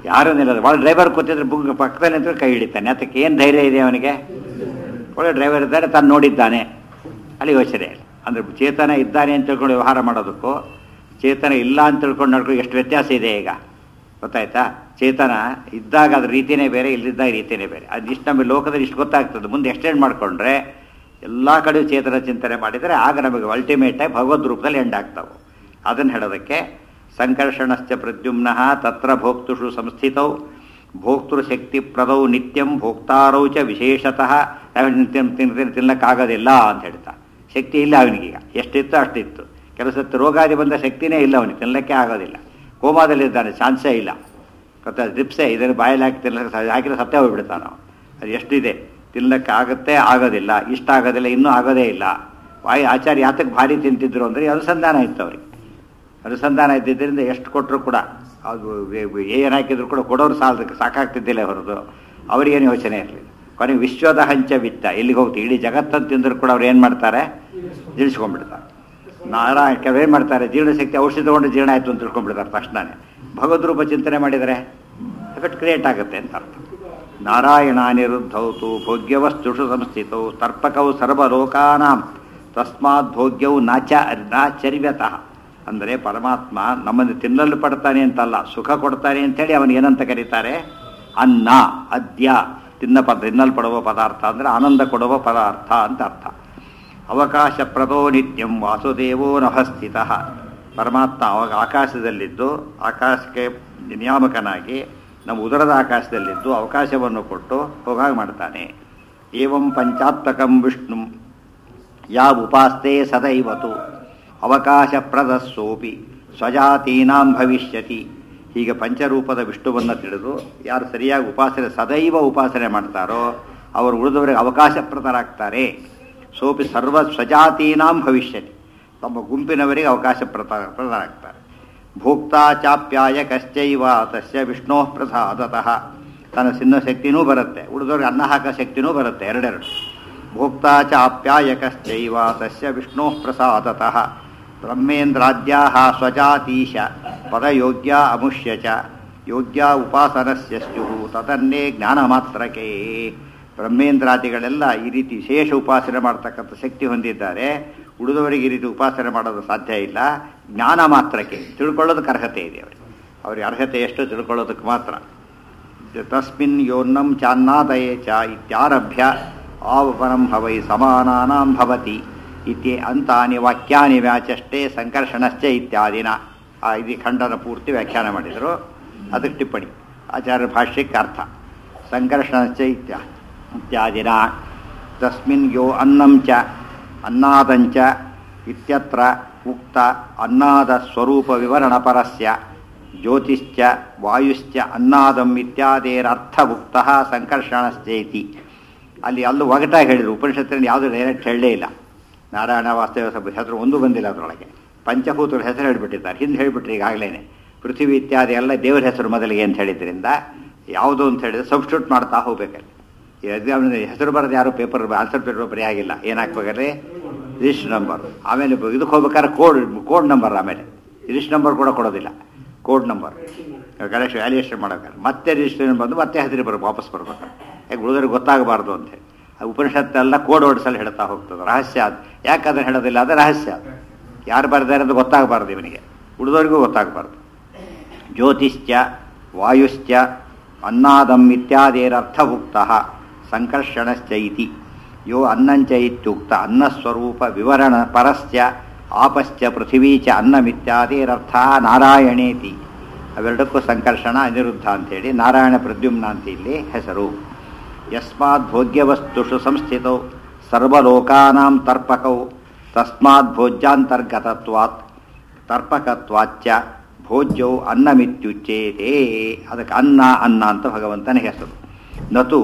ಯಾರೂ ನಿಲ್ಲದು ಒಳ ಡ್ರೈವರ್ ಕೂತಿದ್ರೆ ಬುಕ್ ಪಕ್ಕದಲ್ಲಿ ನಿಂತ್ರೆ ಕೈ ಹಿಡಿತಾನೆ ಅದಕ್ಕೆ ಏನು ಧೈರ್ಯ ಇದೆ ಅವನಿಗೆ ಒಳ್ಳೆ ಡ್ರೈವರ್ ಇದ್ದಾರೆ ತಾನು ನೋಡಿದ್ದಾನೆ ಅಲ್ಲಿ ಯೋಚನೆ ಇಲ್ಲ ಅಂದರೆ ಚೇತನ ಇದ್ದಾನೆ ಅಂತ ತಿಳ್ಕೊಂಡು ವ್ಯವಹಾರ ಮಾಡೋದಕ್ಕೂ ಚೇತನ ಇಲ್ಲ ಅಂತ ತಿಳ್ಕೊಂಡು ನಡ್ಕೊಂಡು ಎಷ್ಟು ವ್ಯತ್ಯಾಸ ಇದೆ ಈಗ ಗೊತ್ತಾಯ್ತಾ ಚೇತನ ಇದ್ದಾಗ ಅದ್ರ ರೀತಿನೇ ಬೇರೆ ಇಲ್ಲಿದ್ದಾಗ ರೀತಿನೇ ಬೇರೆ ಅದಿಷ್ಟು ನಮಗೆ ಲೋಕದಲ್ಲಿ ಇಷ್ಟು ಗೊತ್ತಾಗ್ತದೆ ಮುಂದೆ ಎಕ್ಸ್ಟೆಂಡ್ ಮಾಡಿಕೊಂಡ್ರೆ ಎಲ್ಲ ಕಡೆ ಚೇತನ ಚಿಂತನೆ ಮಾಡಿದರೆ ಆಗ ನಮಗೆ ಅಲ್ಟಿಮೇಟಾಗಿ ಭಗವದ್ ರೂಪದಲ್ಲಿ ಎಂಡ್ ಆಗ್ತಾವೆ ಅದನ್ನು ಹೇಳೋದಕ್ಕೆ ಸಂಕರ್ಷಣಶ್ಚ ಪ್ರದ್ಯುಮ್ನ ತತ್ರ ಭೋಕ್ತೃಷು ಸಂಸ್ಥಿತೌ ಭೋಕ್ತೃ ಶಕ್ತಿ ಪ್ರದೌ ನಿತ್ಯಂ ಭೋಕ್ತಾರೌ ಚ ವಿಶೇಷತಃ ನಿತ್ಯಂ ತಿನ್ ತಿನ್ನಕ್ಕಾಗೋದಿಲ್ಲ ಅಂತ ಹೇಳ್ತಾ ಶಕ್ತಿ ಇಲ್ಲ ಅವನಿಗೀಗ ಎಷ್ಟಿತ್ತು ಅಷ್ಟಿತ್ತು ಕೆಲವು ಸತ್ತು ರೋಗಾದಿ ಬಂದ ಶಕ್ತಿನೇ ಇಲ್ಲ ಅವನಿಗೆ ತಿನ್ನಲಿಕ್ಕೆ ಆಗೋದಿಲ್ಲ ಕೋಮಾದಲ್ಲಿದ್ದಾನೆ ಚಾನ್ಸೇ ಇಲ್ಲ ಗೊತ್ತಾ ಡ್ರಿಪ್ಸೇ ಇದನ್ನು ಬಾಯಲ್ಲಿ ಹಾಕಿ ತಿನ್ನಕ್ಕೆ ಹಾಕಿದ್ರೆ ಸತ್ತೇ ಹೋಗ್ಬಿಡ್ತಾನೆ ನಾವು ಅದು ಎಷ್ಟಿದೆ ತಿನ್ನಕ್ಕೆ ಆಗುತ್ತೆ ಆಗೋದಿಲ್ಲ ಇಷ್ಟ ಆಗೋದಿಲ್ಲ ಇನ್ನೂ ಆಗೋದೇ ಇಲ್ಲ ವಾಯು ಆಚಾರ್ಯ ಯಾತಕ್ಕೆ ಭಾರಿ ತಿಂತಿದ್ರು ಅಂದರೆ ಅನುಸಂಧಾನ ಇತ್ತು ಅವ್ರಿಗೆ ಅನುಸಂಧಾನ ಇದ್ದಿದ್ದರಿಂದ ಎಷ್ಟು ಕೊಟ್ಟರು ಕೂಡ ಅದು ಏನು ಹಾಕಿದ್ರು ಕೂಡ ಕೊಡೋರು ಸಾಲದಕ್ಕೆ ಸಾಕಾಗ್ತಿದ್ದಿಲ್ಲ ಹೊರದು ಅವರಿಗೇನು ಯೋಚನೆ ಇರಲಿಲ್ಲ ಕೊನೆಗೆ ವಿಶ್ವದ ಹಂಚ ವಿತ್ತ ಎಲ್ಲಿಗೆ ಹೋಗ್ತೀವಿ ಇಡೀ ಜಗತ್ತನ್ನು ತಿಂದರೂ ಕೂಡ ಅವ್ರು ಏನು ಮಾಡ್ತಾರೆ ಜೀರ್ಣಿಸ್ಕೊಂಡ್ಬಿಡ್ತಾರೆ ನಾರಾಯಣ ಕೆಲವು ಏನು ಮಾಡ್ತಾರೆ ಜೀರ್ಣಶಕ್ತಿ ಔಷಧಿ ತಗೊಂಡು ಜೀರ್ಣ ಆಯಿತು ಅಂತ ತಿಳ್ಕೊಂಡ್ಬಿಡ್ತಾರೆ ತಕ್ಷಣನೇ ಭಗವದ್ರೂಪ ಚಿಂತನೆ ಮಾಡಿದರೆ ಎಫೆಕ್ಟ್ ಕ್ರಿಯೇಟ್ ಆಗುತ್ತೆ ಅಂತ ಅರ್ಥ ನಾರಾಯಣ ನಿರುದ್ಧೌತು ಭೋಗ್ಯವಸ್ತುಷು ಸಂಸ್ಥಿತೌ ತರ್ಪಕವು ಸರ್ವಲೋಕಾನಾಂ ತಸ್ಮಾತ್ ಭೋಗ್ಯವು ನಾಚ ನಾಚರ್ಯತಃ ಅಂದರೆ ಪರಮಾತ್ಮ ನಮ್ಮನ್ನು ತಿನ್ನಲು ಪಡ್ತಾನೆ ಅಂತಲ್ಲ ಸುಖ ಕೊಡ್ತಾನೆ ಅಂತೇಳಿ ಅವನು ಏನಂತ ಕರೀತಾರೆ ಅನ್ನ ಅದ್ಯ ತಿನ್ನ ಪದ ತಿನ್ನಲ್ಪಡುವ ಪದಾರ್ಥ ಅಂದರೆ ಆನಂದ ಕೊಡುವ ಪದಾರ್ಥ ಅಂತ ಅರ್ಥ ಅವಕಾಶ ಪ್ರದೋ ನಿತ್ಯಂ ವಾಸುದೇವೋ ನಭಸ್ಥಿತ ಪರಮಾತ್ಮ ಅವಾಗ ಆಕಾಶದಲ್ಲಿದ್ದು ಆಕಾಶಕ್ಕೆ ನಿಯಾಮಕನಾಗಿ ನಮ್ಮ ಉದರದ ಆಕಾಶದಲ್ಲಿದ್ದು ಅವಕಾಶವನ್ನು ಕೊಟ್ಟು ಹೋಗಾಗ ಮಾಡ್ತಾನೆ ಏವಂ ಪಂಚಾತ್ಮಕಂ ವಿಷ್ಣು ಯಾ ಉಪಾಸ್ತೆ ಸದೈವತು ಅವಕಾಶಪ್ರದ ಸೋಪಿ ಸ್ವಜಾತೀನಾಂ ಭವಿಷ್ಯತಿ ಹೀಗೆ ಪಂಚರೂಪದ ವಿಷ್ಣುವನ್ನು ತಿಳಿದು ಯಾರು ಸರಿಯಾಗಿ ಉಪಾಸನೆ ಸದೈವ ಉಪಾಸನೆ ಮಾಡ್ತಾರೋ ಅವರು ಉಳಿದವರಿಗೆ ಅವಕಾಶಪ್ರದರಾಗ್ತಾರೆ ಸೋಪಿ ಸರ್ವ ಸ್ವಜಾತೀನಾಂ ಭವಿಷ್ಯತಿ ತಮ್ಮ ಗುಂಪಿನವರಿಗೆ ಅವಕಾಶ ಪ್ರತ ಪ್ರದರಾಗ್ತಾರೆ ಭೋಕ್ತಾ ಚಾಪ್ಯಾಯ ಕಶ್ಚೈವ ತಸ್ಯ ವಿಷ್ಣೋ ಪ್ರಸಾದತಃ ತನ್ನ ಸಿನ್ನ ಶಕ್ತಿನೂ ಬರುತ್ತೆ ಉಳಿದವ್ರಿಗೆ ಅನ್ನ ಹಾಕೋ ಶಕ್ತಿನೂ ಬರುತ್ತೆ ಎರಡೆರಡು ಭೋಕ್ತಾ ಚಾಪ್ಯಾಯಕಶ್ಚೈವ ತಸ್ಯ ವಿಷ್ಣೋ ಪ್ರಸಾದತಃ ಬ್ರಹ್ಮೇಂದ್ರಾದ್ಯಾ ಸ್ವಜಾತೀಶ ಪದಯೋಗ್ಯ ಅಮುಷ್ಯ ಚ ಯೋಗ್ಯ ಉಪಾಸನಸ್ಯ ಸ್ಯು ತದನ್ನೇ ಜ್ಞಾನ ಮಾತ್ರಕ್ಕೆ ಬ್ರಹ್ಮೇಂದ್ರಾದಿಗಳೆಲ್ಲ ಈ ರೀತಿ ವಿಶೇಷ ಉಪಾಸನೆ ಮಾಡ್ತಕ್ಕಂಥ ಶಕ್ತಿ ಹೊಂದಿದ್ದಾರೆ ಉಳಿದವರಿಗೆ ಈ ರೀತಿ ಉಪಾಸನೆ ಮಾಡೋದು ಸಾಧ್ಯ ಇಲ್ಲ ಜ್ಞಾನ ಮಾತ್ರಕ್ಕೆ ತಿಳ್ಕೊಳ್ಳೋದಕ್ಕೆ ಅರ್ಹತೆ ಇದೆ ಅವರಿಗೆ ಅವ್ರಿಗೆ ಅರ್ಹತೆ ಎಷ್ಟು ತಿಳ್ಕೊಳ್ಳೋದಕ್ಕೆ ಮಾತ್ರ ತಸ್ಮಿನ್ ಯೋನ್ನಂ ಚಾನ್ನಾದಯೇ ಚ ಇತ್ಯಾರಭ್ಯ ಆವಪರಂ ಹವೈ ಸಮಾನಾನಾಂ ಭವತಿ ಇತಿ ಅಂತಾನಿ ವಾಕ್ಯಾನಿ ವ್ಯಾಚಷ್ಟೇ ಸಂಕರ್ಷಣಶ್ಚ ಇತ್ಯಾದಿನ ಆ ಇದು ಖಂಡನ ಪೂರ್ತಿ ವ್ಯಾಖ್ಯಾನ ಮಾಡಿದರು ಅದಕ್ಕೆ ಟಿಪ್ಪಣಿ ಆಚಾರ್ಯ ಭಾಷ್ಯಕ್ಕೆ ಅರ್ಥ ಸಂಕರ್ಷಣಶ್ಚ ಇತ್ಯ ಇತ್ಯಾದಿನ ತಸ್ಮಿನ್ ಯೋ ಅನ್ನಂ ಚ ಅನ್ನಾದಂಚ ಇತ್ಯತ್ರ ಉಕ್ತ ಅನ್ನಾದ ಸ್ವರೂಪ ವಿವರಣ ಪರಸ್ಯ ಜ್ಯೋತಿಶ್ಚ ವಾಯುಶ್ಚ ಅನ್ನಾದಂ ಇತ್ಯಾದಿರರ್ಥ ಉಕ್ತ ಸಂಕರ್ಷಣಶ್ಚೇತಿ ಅಲ್ಲಿ ಅಲ್ಲೂ ಒಗಟಾಗಿ ಹೇಳಿದರು ಉಪನಿಷತ್ತಿನಲ್ಲಿ ಯಾವುದೂ ಡೈರೆಕ್ಟ್ ಹೇಳಲೇ ಇಲ್ಲ ನಾರಾಯಣ ವಾಸ್ತವ ಸಭ ಹೆಸರು ಒಂದು ಬಂದಿಲ್ಲ ಅದರೊಳಗೆ ಪಂಚಭೂತಗಳ ಹೆಸರು ಹೇಳಿಬಿಟ್ಟಿದ್ದಾರೆ ಹಿಂದೆ ಹೇಳಿಬಿಟ್ರಿ ಈಗಾಗಲೇ ಪೃಥ್ವಿ ಇತ್ಯಾದಿ ಎಲ್ಲ ದೇವರ ಹೆಸರು ಮೊದಲಿಗೆ ಅಂತ ಹೇಳಿದ್ರಿಂದ ಯಾವುದು ಅಂತ ಹೇಳಿದ್ರೆ ಸಬ್ಸ್ಟಿಟ್ಯೂಟ್ ಮಾಡ್ತಾ ಹೋಗ್ಬೇಕಲ್ಲಿ ಈ ಎಕ್ಸಾಮ್ ಹೆಸರು ಬರೋದು ಯಾರು ಪೇಪರ್ ಆನ್ಸರ್ ಪೇಪರ್ ಬರೀ ಆಗಿಲ್ಲ ಏನು ಹಾಕ್ಬೇಕಾದ್ರೆ ರಿಜಿಸ್ಟರ್ ನಂಬರ್ ಆಮೇಲೆ ಇದಕ್ಕೆ ಹೋಗ್ಬೇಕಾದ್ರೆ ಕೋಡ್ ಕೋಡ್ ನಂಬರ್ ಆಮೇಲೆ ರಿಜಿಸ್ಟರ್ ನಂಬರ್ ಕೂಡ ಕೊಡೋದಿಲ್ಲ ಕೋಡ್ ನಂಬರ್ ಕಲೆಕ್ಷನ್ ವ್ಯಾಲ್ಯೂಯೇಷನ್ ಮಾಡೋಕ್ಕಾರೆ ಮತ್ತೆ ರಿಜಿಸ್ಟ್ರೇಷನ್ ಬಂದು ಮತ್ತೆ ಹೆಸರು ಬರ್ಬೇಕು ವಾಪಸ್ ಬರ್ಬೇಕು ಯಾಕೆ ಉಳಿದವ್ರಿಗೆ ಗೊತ್ತಾಗಬಾರ್ದು ಅಂತೇಳಿ ಆ ಉಪನಿಷತ್ತೆಲ್ಲ ಕೋಡ್ ಓಡಿಸಲು ಹೇಳ್ತಾ ಹೋಗ್ತದೆ ರಹಸ್ಯ ಅದು ಯಾಕೆ ಅದನ್ನು ಹೇಳೋದಿಲ್ಲ ಅದು ರಹಸ್ಯ ಅದು ಯಾರು ಬರೆದಾರೆ ಅಂತ ಗೊತ್ತಾಗಬಾರ್ದು ಇವನಿಗೆ ಉಳಿದವರಿಗೂ ಗೊತ್ತಾಗಬಾರ್ದು ಜ್ಯೋತಿಶ್ಚ ವಾಯುಶ್ಚ ಅನ್ನಾದಂ ಇತ್ಯಾದಿರರ್ಥಭುಕ್ತ ಸಂಕರ್ಷಣಶ್ಚ ಇತಿ ಯೋ ಅನ್ನಂಚ ಇತ್ಯುಕ್ತ ಅನ್ನಸ್ವರೂಪ ವಿವರಣ ಪರಸ್ಯ ಆಪಶ್ಚ ಪೃಥಿವೀ ಚ ಅನ್ನಮಿತ್ಯಾದಿರರ್ಥ ನಾರಾಯಣೇತಿ ಅವೆರಡಕ್ಕೂ ಸಂಕರ್ಷಣ ಅನಿರುದ್ಧ ಅಂತೇಳಿ ನಾರಾಯಣ ಪ್ರದ್ಯುಮ್ನ ಅಂತ ಇಲ್ಲಿ ಹೆಸರು ಯಸ್ಮಾತ್ ಭೋಗ್ಯವಸ್ತುಷು ಸಂಸ್ಥಿತೌ ಸರ್ವಲೋಕಾನಾಂ ತರ್ಪಕೌ ತಸ್ಮಾತ್ ಭೋಜ್ಯಾಂತರ್ಗತತ್ವಾತ್ ತರ್ಪಕತ್ವಾಚ್ಚ ಭೋಜ್ಯೌ ಅನ್ನಮಿತ್ಯುಚ್ಚೇತೆ ಅದಕ್ಕೆ ಅನ್ನ ಅನ್ನ ಅಂತ ಭಗವಂತನ ಹೆಸರು ನತು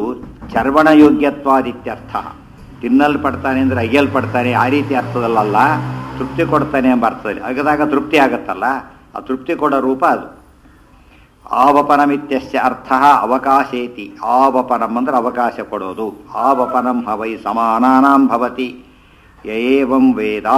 ಚರ್ವಣಯೋಗ್ಯತ್ವಾದಿತ್ಯರ್ಥ ತಿನ್ನಲ್ಪಡ್ತಾನೆ ಅಂದರೆ ಅಯ್ಯಲ್ಪಡ್ತಾನೆ ಆ ರೀತಿ ಅರ್ಥದಲ್ಲಲ್ಲ ತೃಪ್ತಿ ಕೊಡ್ತಾನೆ ಎಂಬ ಅರ್ಥದಲ್ಲಿ ಅಗದಾಗ ತೃಪ್ತಿ ಆಗತ್ತಲ್ಲ ಆ ತೃಪ್ತಿ ಕೊಡೋ ರೂಪ ಅದು ಆವಪನಮಿತ್ಯಸ್ಯ ಅರ್ಥ ಅವಕಾಶೇತಿ ಆವಪನಂ ಅಂದ್ರೆ ಅವಕಾಶ ಕೊಡೋದು ಆವಪನಂ ಹವೈ ಸಮಾನಾನಾಂ ಭವತಿ ಏವಂ ವೇದ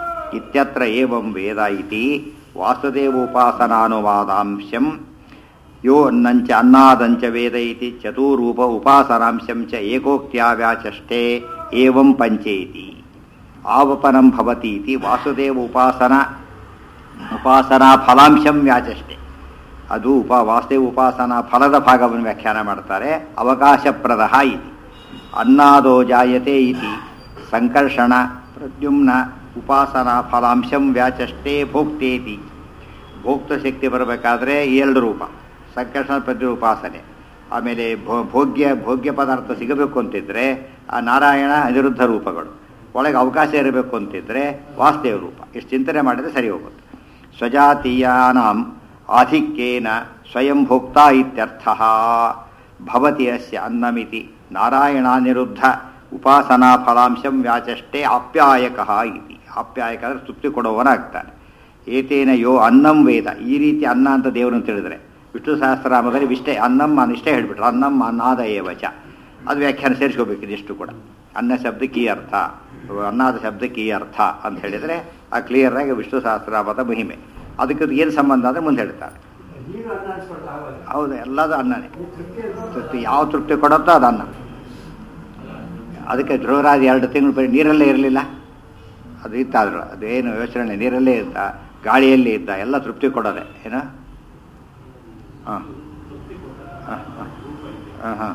ಇತ್ಯತ್ರ ಏವಂ ವೇದ ಇತಿ ವಾಸುದೇವೋಪಾಸನಾನುವಾದಾಂಶಂ ಯೋ ಅನ್ನಂಚ ಅನ್ನಾದಂಚ ವೇದ ಇತಿ ಚತುರೂಪ ಉಪಾಸನಾಂಶಂ ಚ ಏಕೋಕ್ತ್ಯಾ ವ್ಯಾಚಷ್ಟೇ ಏವಂ ಪಂಚೇತಿ ಆವಪನಂ ಭವತಿ ಇತಿ ವಾಸುದೇವ ಉಪಾಸನ ಉಪಾಸನಾ ಫಲಾಂಶಂ ವ್ಯಾಚಷ್ಟೆ ಅದು ಉಪ ವಾಸುದೇವ ಉಪಾಸನಾ ಫಲದ ಭಾಗವನ್ನು ವ್ಯಾಖ್ಯಾನ ಮಾಡ್ತಾರೆ ಅವಕಾಶಪ್ರದ ಇತಿ ಅನ್ನಾದೋ ಜಾಯತೆ ಇತಿ ಸಂಕರ್ಷಣ ಪ್ರದ್ಯುಮ್ನ ಉಪಾಸನಾ ಫಲಾಂಶಂ ವ್ಯಾಚಷ್ಟೇ ಭೋಕ್ತೇತಿ ಭೋಕ್ತ ಶಕ್ತಿ ಬರಬೇಕಾದ್ರೆ ಎರಡು ರೂಪ ಸಂಕರ್ಷಣ ಪ್ರದ್ಯು ಉಪಾಸನೆ ಆಮೇಲೆ ಭೋ- ಭೋಗ್ಯ ಭೋಗ್ಯ ಪದಾರ್ಥ ಸಿಗಬೇಕು ಅಂತಿದ್ರೆ ಆ ನಾರಾಯಣ ಅನಿರುದ್ಧ ರೂಪಗಳು ಒಳಗೆ ಅವಕಾಶ ಇರಬೇಕು ಅಂತಿದ್ರೆ ವಾಸುದೇವ ರೂಪ ಇಷ್ಟು ಚಿಂತನೆ ಮಾಡಿದ್ರೆ ಸರಿ ಹೋಗುತ್ತೆ ಸ್ವಜಾತೀಯಾನಾಂ ಆಧಿಕ್ಯೇನ ಸ್ವಯಂ ಭೋಕ್ತಾ ಇತ್ಯರ್ಥ ಭವತಿ ಅಸ್ಯ ಅನ್ನಮಿತಿ ನಾರಾಯಣಾನಿರುದ್ಧ ಉಪಾಸನಾ ಫಲಾಂಶಂ ವ್ಯಾಚಷ್ಟೇ ಆಪ್ಯಾಯಕ ಇತಿ ಆಪ್ಯಾಯಕ ಅಂದರೆ ತೃಪ್ತಿ ಕೊಡುವವನಾಗ್ತಾನೆ ಏತೇನ ಯೋ ಅನ್ನಂ ವೇದ ಈ ರೀತಿ ಅನ್ನ ಅಂತ ದೇವರನ್ನು ತಿಳಿದ್ರೆ ವಿಷ್ಣು ಸಹಸ್ರನಾಮದಲ್ಲಿ ಇಷ್ಟೇ ಅನ್ನಂ ನಾನು ಇಷ್ಟೇ ಹೇಳ್ಬಿಟ್ರು ಅನ್ನಂ ಅನ್ನಾದ ಏವಚ ಅದು ವ್ಯಾಖ್ಯಾನ ಸೇರಿಸ್ಕೋಬೇಕು ಇದಿಷ್ಟು ಕೂಡ ಅನ್ನ ಶಬ್ದಕ್ಕೆ ಈ ಅರ್ಥ ಅನ್ನಾದ ಶಬ್ದಕ್ಕೆ ಈ ಅರ್ಥ ಅಂತ ಹೇಳಿದರೆ ಆ ಕ್ಲಿಯರ್ ಆಗಿ ವಿಷ್ಣು ಸಹಸ್ರನಾಮದ ಮಹಿಮೆ ಅದಕ್ಕೆ ಏನು ಸಂಬಂಧ ಅಂದರೆ ಮುಂದೆ ಹೇಳ್ತಾರೆ ಹೌದು ಎಲ್ಲದೂ ಅನ್ನನೇ ತೃಪ್ತಿ ಯಾವ ತೃಪ್ತಿ ಕೊಡುತ್ತೋ ಅದು ಅನ್ನ ಅದಕ್ಕೆ ಧ್ರುವರಾಜ ಎರಡು ತಿಂಗಳು ಬರೀ ನೀರಲ್ಲೇ ಇರಲಿಲ್ಲ ಅದು ಇತ್ತಾದ್ರು ಅದೇನು ಯೋಚನೆ ನೀರಲ್ಲೇ ಇದ್ದ ಗಾಳಿಯಲ್ಲಿ ಇದ್ದ ಎಲ್ಲ ತೃಪ್ತಿ ಕೊಡೋದೆ ಏನು ಹಾಂ ಹಾಂ ಹಾಂ ಹಾಂ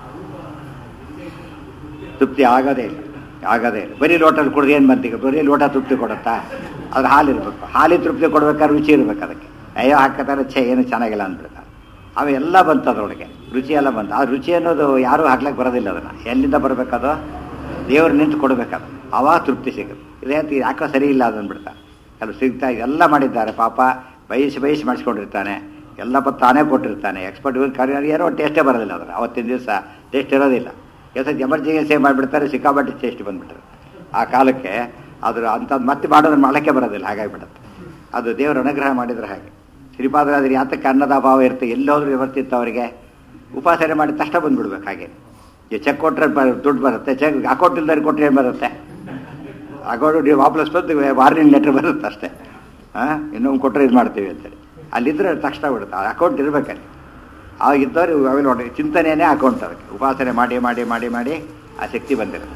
ತೃಪ್ತಿ ಆಗೋದೇ ಇಲ್ಲ ಆಗೋದೇ ಇಲ್ಲ ಬರೀ ಲೋಟಲ್ಲಿ ಕುಡಿದು ಏನು ಬಂತೀಗ ಬರೀ ಲೋಟ ತೃಪ್ತಿ ಕೊಡುತ್ತಾ ಅದ್ರ ಹಾಲು ಇರಬೇಕು ಹಾಲಿಗೆ ತೃಪ್ತಿ ಕೊಡ್ಬೇಕಾದ್ರೆ ರುಚಿ ಇರ್ಬೇಕು ಅದಕ್ಕೆ ಅಯ್ಯೋ ಹಾಕತಾರೆ ಛೇ ಏನು ಚೆನ್ನಾಗಿಲ್ಲ ಅಂದ್ಬಿಡ್ತಾರೆ ಅವೆಲ್ಲ ಬಂತು ಅದರೊಳಗೆ ರುಚಿ ಎಲ್ಲ ಬಂತು ಆ ರುಚಿ ಅನ್ನೋದು ಯಾರೂ ಹಾಕ್ಲಿಕ್ಕೆ ಬರೋದಿಲ್ಲ ಅದನ್ನು ಎಲ್ಲಿಂದ ಬರಬೇಕದು ದೇವ್ರು ನಿಂತು ಕೊಡಬೇಕದು ಅವಾಗ ತೃಪ್ತಿ ಸಿಗುತ್ತೆ ಇದೇ ಅಂತ ಯಾಕೋ ಸರಿ ಇಲ್ಲ ಅದನ್ಬಿಡ್ತಾ ಕೆಲವು ಸಿಗ್ತಾ ಎಲ್ಲ ಮಾಡಿದ್ದಾರೆ ಪಾಪ ಬಯಸಿ ಬಯಸಿ ಮಾಡಿಸ್ಕೊಂಡಿರ್ತಾನೆ ಎಲ್ಲ ಪತ್ತು ತಾನೇ ಕೊಟ್ಟಿರ್ತಾನೆ ಎಕ್ಸ್ಪರ್ಟ್ ಇವ್ರು ಕರಿ ಏನೋ ಟೇಸ್ಟೇ ಬರೋದಿಲ್ಲ ಅದರ ಅವತ್ತಿನ ದಿವಸ ಟೇಸ್ಟ್ ಇರೋದಿಲ್ಲ ಕೆಲಸ ಎಮರ್ಜೆನ್ಸಿ ಮಾಡಿಬಿಡ್ತಾರೆ ಸಿಕ್ಕಾಪಟ್ಟೆ ಟೇಸ್ಟ್ ಬಂದ್ಬಿಟ್ರೆ ಆ ಕಾಲಕ್ಕೆ ಅದ್ರ ಅಂಥದ್ದು ಮತ್ತೆ ಮಾಡೋದನ್ನ ಮಾಡಕ್ಕೆ ಬರೋದಿಲ್ಲ ಹಾಗಾಗಿಬಿಡುತ್ತೆ ಅದು ದೇವರ ಅನುಗ್ರಹ ಮಾಡಿದ್ರೆ ಹಾಗೆ ಶ್ರೀಪಾದರಾದ್ರೆ ಯಾತಕ್ಕೆ ಅನ್ನದ ಅಭಾವ ಇರುತ್ತೆ ಎಲ್ಲೋದ್ರೂ ವ್ಯವಸ್ಥಿತ್ತು ಅವರಿಗೆ ಉಪಾಸನೆ ಮಾಡಿ ತಕ್ಷಣ ಬಂದ್ಬಿಡ್ಬೇಕು ಹಾಗೆ ಈ ಚೆಕ್ ಕೊಟ್ಟರೆ ದುಡ್ಡು ಬರುತ್ತೆ ಚೆಕ್ ಅಕೌಂಟ್ ಇಲ್ದವ್ರಿಗೆ ಕೊಟ್ಟರೆ ಏನು ಬರುತ್ತೆ ಅಕೌಂಟ್ ನೀವು ವಾಪಸ್ ಬಂದು ವಾರ್ನಿಂಗ್ ಲೆಟ್ರ್ ಬರುತ್ತೆ ಅಷ್ಟೇ ಹಾಂ ಇನ್ನೊಂದು ಕೊಟ್ಟರೆ ಇದು ಮಾಡ್ತೀವಿ ಅಂತೇಳಿ ಅಲ್ಲಿದ್ದರೆ ತಕ್ಷಣ ಬಿಡುತ್ತೆ ಆ ಅಕೌಂಟ್ ಇರಬೇಕಲ್ಲಿ ಆಗ ಇದ್ದವ್ರು ಅವೆಲ್ಲ ನೋಡಿ ಚಿಂತನೆಯೇ ಅಕೌಂಟ್ ಅದಕ್ಕೆ ಉಪಾಸನೆ ಮಾಡಿ ಮಾಡಿ ಮಾಡಿ ಮಾಡಿ ಆ ಶಕ್ತಿ ಬಂದಿರುತ್ತೆ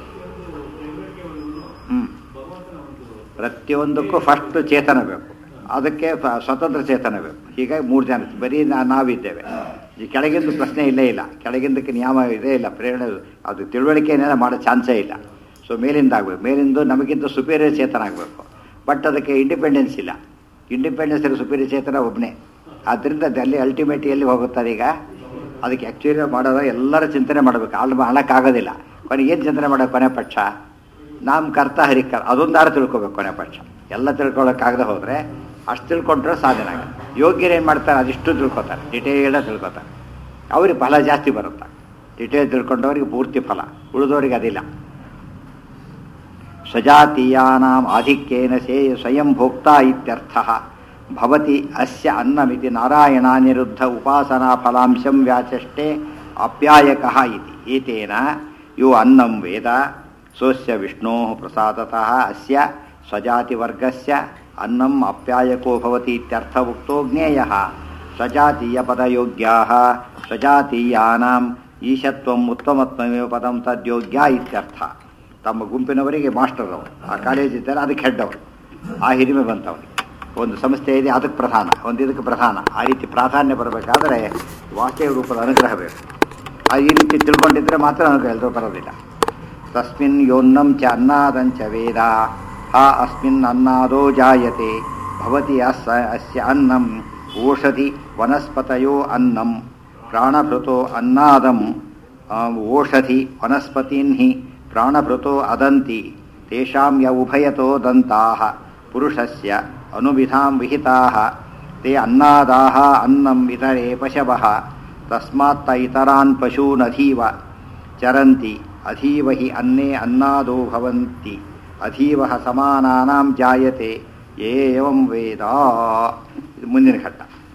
ಹ್ಞೂ ಪ್ರತಿಯೊಂದಕ್ಕೂ ಫಸ್ಟ್ ಚೇತನ ಬೇಕು ಅದಕ್ಕೆ ಫ- ಸ್ವತಂತ್ರ ಚೇತನ ಬೇಕು ಹೀಗಾಗಿ ಮೂರು ಜನ ಬರೀ ನಾ- ನಾವಿದ್ದೇವೆ ಈ ಕೆಳಗಿಂದು ಪ್ರಶ್ನೆ ಇಲ್ಲೇ ಇಲ್ಲ ಕೆಳಗಿಂದಕ್ಕೆ ನಿಯಮ ಇದೇ ಇಲ್ಲ ಪ್ರೇರಣೆ ಅದು ತಿಳುವಳಿಕೆನೆಲ್ಲ ಮಾಡೋ ಚಾನ್ಸೇ ಇಲ್ಲ ಸೊ ಮೇಲಿಂದ ಆಗಬೇಕು ಮೇಲಿಂದ ನಮಗಿಂತ ಸುಪೀರಿಯರ್ ಚೇತನ ಆಗಬೇಕು ಬಟ್ ಅದಕ್ಕೆ ಇಂಡಿಪೆಂಡೆನ್ಸ್ ಇಲ್ಲ ಇಂಡಿಪೆಂಡೆನ್ಸ್ ಇರೋ ಸುಪೀರಿಯರ್ ಚೇತನ ಒಬ್ಬನೇ ಆದ್ದರಿಂದ ಅಲ್ಲಿ ಅಲ್ಟಿಮೇಟ್ ಎಲ್ಲಿ ಹೋಗುತ್ತದೆ ಈಗ ಅದಕ್ಕೆ ಆ್ಯಕ್ಚುಲಿ ಮಾಡೋದು ಎಲ್ಲರ ಚಿಂತನೆ ಮಾಡಬೇಕು ಅಲ್ಲಿ ಮಾಡೋಕ್ಕಾಗೋದಿಲ್ಲ ಕೊನೆಗೆ ಏನು ಚಿಂತನೆ ಮಾಡೋದು ಕೊನೆ ಪಕ್ಷ ನಾಮ್ ಕರ್ತ ಹರಿಕರ್ ಅದೊಂದಾರು ತಿಳ್ಕೊಬೇಕು ಕೊನೆ ಪಕ್ಷ ಎಲ್ಲ ತಿಳ್ಕೊಳ್ಳೋಕ್ಕಾಗದೆ ಹೋದರೆ ಅಷ್ಟು ತಿಳ್ಕೊಂಡ್ರೆ ಸಾಧನೆ ಆಗುತ್ತೆ ಯೋಗ್ಯರು ಏನು ಮಾಡ್ತಾರೆ ಅದಿಷ್ಟು ತಿಳ್ಕೊತಾರೆ ಡಿಟೇಲ್ಡ ತಿಳ್ಕೊತಾರೆ ಅವ್ರಿಗೆ ಫಲ ಜಾಸ್ತಿ ಬರುತ್ತೆ ಡಿಟೇಲ್ ತಿಳ್ಕೊಂಡವ್ರಿಗೆ ಪೂರ್ತಿ ಫಲ ಉಳಿದವರಿಗೆ ಅದಿಲ್ಲ ಸ್ವಜಾತೀಯಾನಾಂ ಆಧಿಕ್ಯೇನ ಸೇ ಸ್ವಯಂ ಭೋಕ್ತಾ ಇತ್ಯರ್ಥ ಭವತಿ ಅಸ್ಯ ಅನ್ನಮಿತಿ ನಾರಾಯಣಾನಿರುದ್ಧ ಉಪಾಸನಾ ಫಲಾಂಶಂ ವ್ಯಾಚಷ್ಟೇ ಅಪ್ಯಾಯಕಃ ಇತಿ ಏತೇನ ಯೋ ಅನ್ನಂ ವೇದ ಸೋಸ್ಯ ವಿಷ್ಣೋ ಪ್ರಸಾದತಃ ಅಸ್ಯ ಸ್ವಜಾತಿವರ್ಗಸ್ಯ ಅನ್ನಂ ಅಪ್ಯಾಯಕೋ ಭವತಿ ಇತ್ಯರ್ಥ ಉಕ್ತೋ ಜ್ಞೇಯಃ ಸ್ವಜಾತೀಯಪದಯೋಗ್ಯಾः ಸ್ವಜಾತೀಯಾನಾಂ ಈಶತ್ವಂ ಉತ್ತಮತ್ವಮೇವ ಪದಂ ತದ್ಯೋಗ್ಯ ಇತ್ಯರ್ಥ ತಮ್ಮ ಗುಂಪಿನವರಿಗೆ ಮಾಸ್ಟರ್ ಅವರು ಆ ಕಾಲೇಜ್ ಇದ್ದಾರೆ ಅದಕ್ಕೆ ಹೆಡ್ ಅವರು ಆ ಹಿರಿಮೆ ಬಂತವನಿಗೆ ಒಂದು ಸಂಸ್ಥೆ ಇದೆ ಅದಕ್ಕೆ ಪ್ರಧಾನ ಒಂದು ಇದಕ್ಕೆ ಪ್ರಧಾನ ಆ ರೀತಿ ಪ್ರಾಧಾನ್ಯ ಬರಬೇಕಾದ್ರೆ ವಾಸ್ತವ ರೂಪದ ಅನುಗ್ರಹ ಬೇಕು ಆ ಈ ರೀತಿ ತಿಳ್ಕೊಂಡಿದ್ರೆ ಮಾತ್ರ ಅನುಗ್ರಹ ಎಲ್ಲರೂ ಬರೋದಿಲ್ಲ ತಸ್ಮಿನ್ ಯೋನ್ನಂ ಚ ಅನ್ನಾದಂಚ ವೇದ ಆ ಅಸ್ಮಿನ್ ಅನ್ನಾದೋ ಜಾಯತೆ ಭವತಿ ಅಸ್ ಅಸ್ಯ ಅನ್ನಂ ಓಷಧಿ ವನಸ್ಪತಯೋ ಅನ್ನಂ ಪ್ರಾಣಭೃತೋ ಅನ್ನಾದಂ ಆ, ಓಷಧಿ ವನಸ್ಪತೀನ್ ಹಿ ಪ್ರಾಣಭೃತೋ ಅದಂತಿ ತೇಷಾಂ ಯ ಉಭಯತೋ ದಂತಾಃ ಪುರುಷಸ್ಯ ಅನುವಿಧಾಂ ವಿಹಿತಾಃ ते अन्नादाः अन्नम् इतरे पशवः तस्मात्त इतरान् पशूनधीव चरन्ति अधीव हि अन्ने अन्नादो भवन्ति अधीवः समानानां जायते ये एवं वेद ಇದು ಮುಂದಿನ ಘಟ್ಟ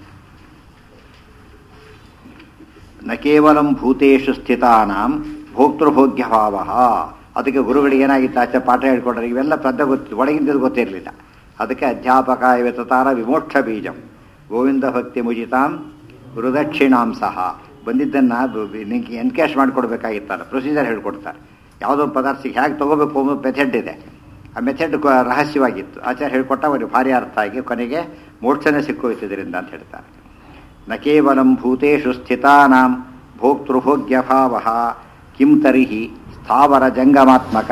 ನ ಕೇವಲ ಭೂತೇಶು ಸ್ಥಿತಾನಾಂ ಭೋಕ್ತೃಭೋಗ್ಯ ಭಾವ ಅದಕ್ಕೆ ಗುರುಗಳಿಗೆ ಏನಾಗಿತ್ತು ಆಚೆ ಪಾಠ ಹೇಳ್ಕೊಡ್ರೆ ಇವೆಲ್ಲ ಪದ್ದ ಗೊತ್ತು ಒಳಗಿಂದ ಗೊತ್ತಿರಲಿಲ್ಲ ಅದಕ್ಕೆ ಅಧ್ಯಾಪಕ ಇವತ್ತಾರ ವಿಮೋಕ್ಷ ಬೀಜಂ ಗೋವಿಂದ ಭಕ್ತಿ ಮುಜಿತಾಂ ರುದಕ್ಷಿಣಾಂಸಃ ಬಂದಿದ್ದನ್ನು ಎನ್ಕ್ಯಾಶ್ ಮಾಡಿಕೊಡ್ಬೇಕಾಗಿತ್ತಲ್ಲ ಪ್ರೊಸೀಜರ್ ಹೇಳ್ಕೊಡ್ತಾರೆ ಯಾವುದೋ ಒಂದು ಪದಾರ್ಥಕ್ಕೆ ಹೇಗೆ ತೊಗೋಬೇಕು ಅನ್ನೋ ಮೆಥಡ್ ಇದೆ ಆ ಮೆಥಡ್ ರಹಸ್ಯವಾಗಿತ್ತು ಆಚಾರ್ಯ ಹೇಳ್ಕೊಟ್ಟ ಅವರಿಗೆ ಭಾರಿ ಅರ್ಥ ಆಗಿ ಕೊನೆಗೆ ಮೋಕ್ಷನೇ ಸಿಕ್ಕೋಯ್ತಿದ್ರಿಂದ ಅಂತ ಹೇಳ್ತಾರೆ ನ ಕೇವಲಂ ಭೂತೇಷು ಸ್ಥಿತಾನಾಂ ಭೋಕ್ತೃಭೋಗ್ಯಭಾವ ಕಿಂ ತರ್ಹಿ ಸ್ಥಾವರ ಜಂಗಮಾತ್ಮಕ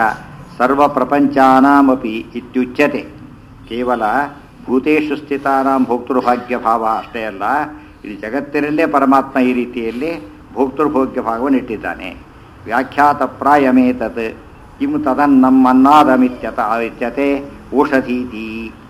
ಸರ್ವಪ್ರಪಂಚಾನಾಮಪಿ ಇತ್ಯುಚ್ಯತೆ ಕೇವಲ ಭೂತೇಷು ಸ್ಥಿತಾನಾಂ ಭೋಕ್ತೃಭಾಗ್ಯಭಾವ ಅಷ್ಟೇ ಅಲ್ಲ ಇದು ಜಗತ್ತಿನಲ್ಲೇ ಪರಮಾತ್ಮ ಈ ರೀತಿಯಲ್ಲಿ ಭೋಕ್ತೃಭೋಗ್ಯ ಭಾಗವನ್ನು ಇಟ್ಟಿದ್ದಾನೆ ವ್ಯಾಖ್ಯಾತ ಪ್ರಾಯಮೇತತ್ ಕಿಂ ತದನ್ನಂ ಅನ್ನಾದಮಿತ್ಯತ ಇತ್ಯತೆ ಓಷಧೀತಿ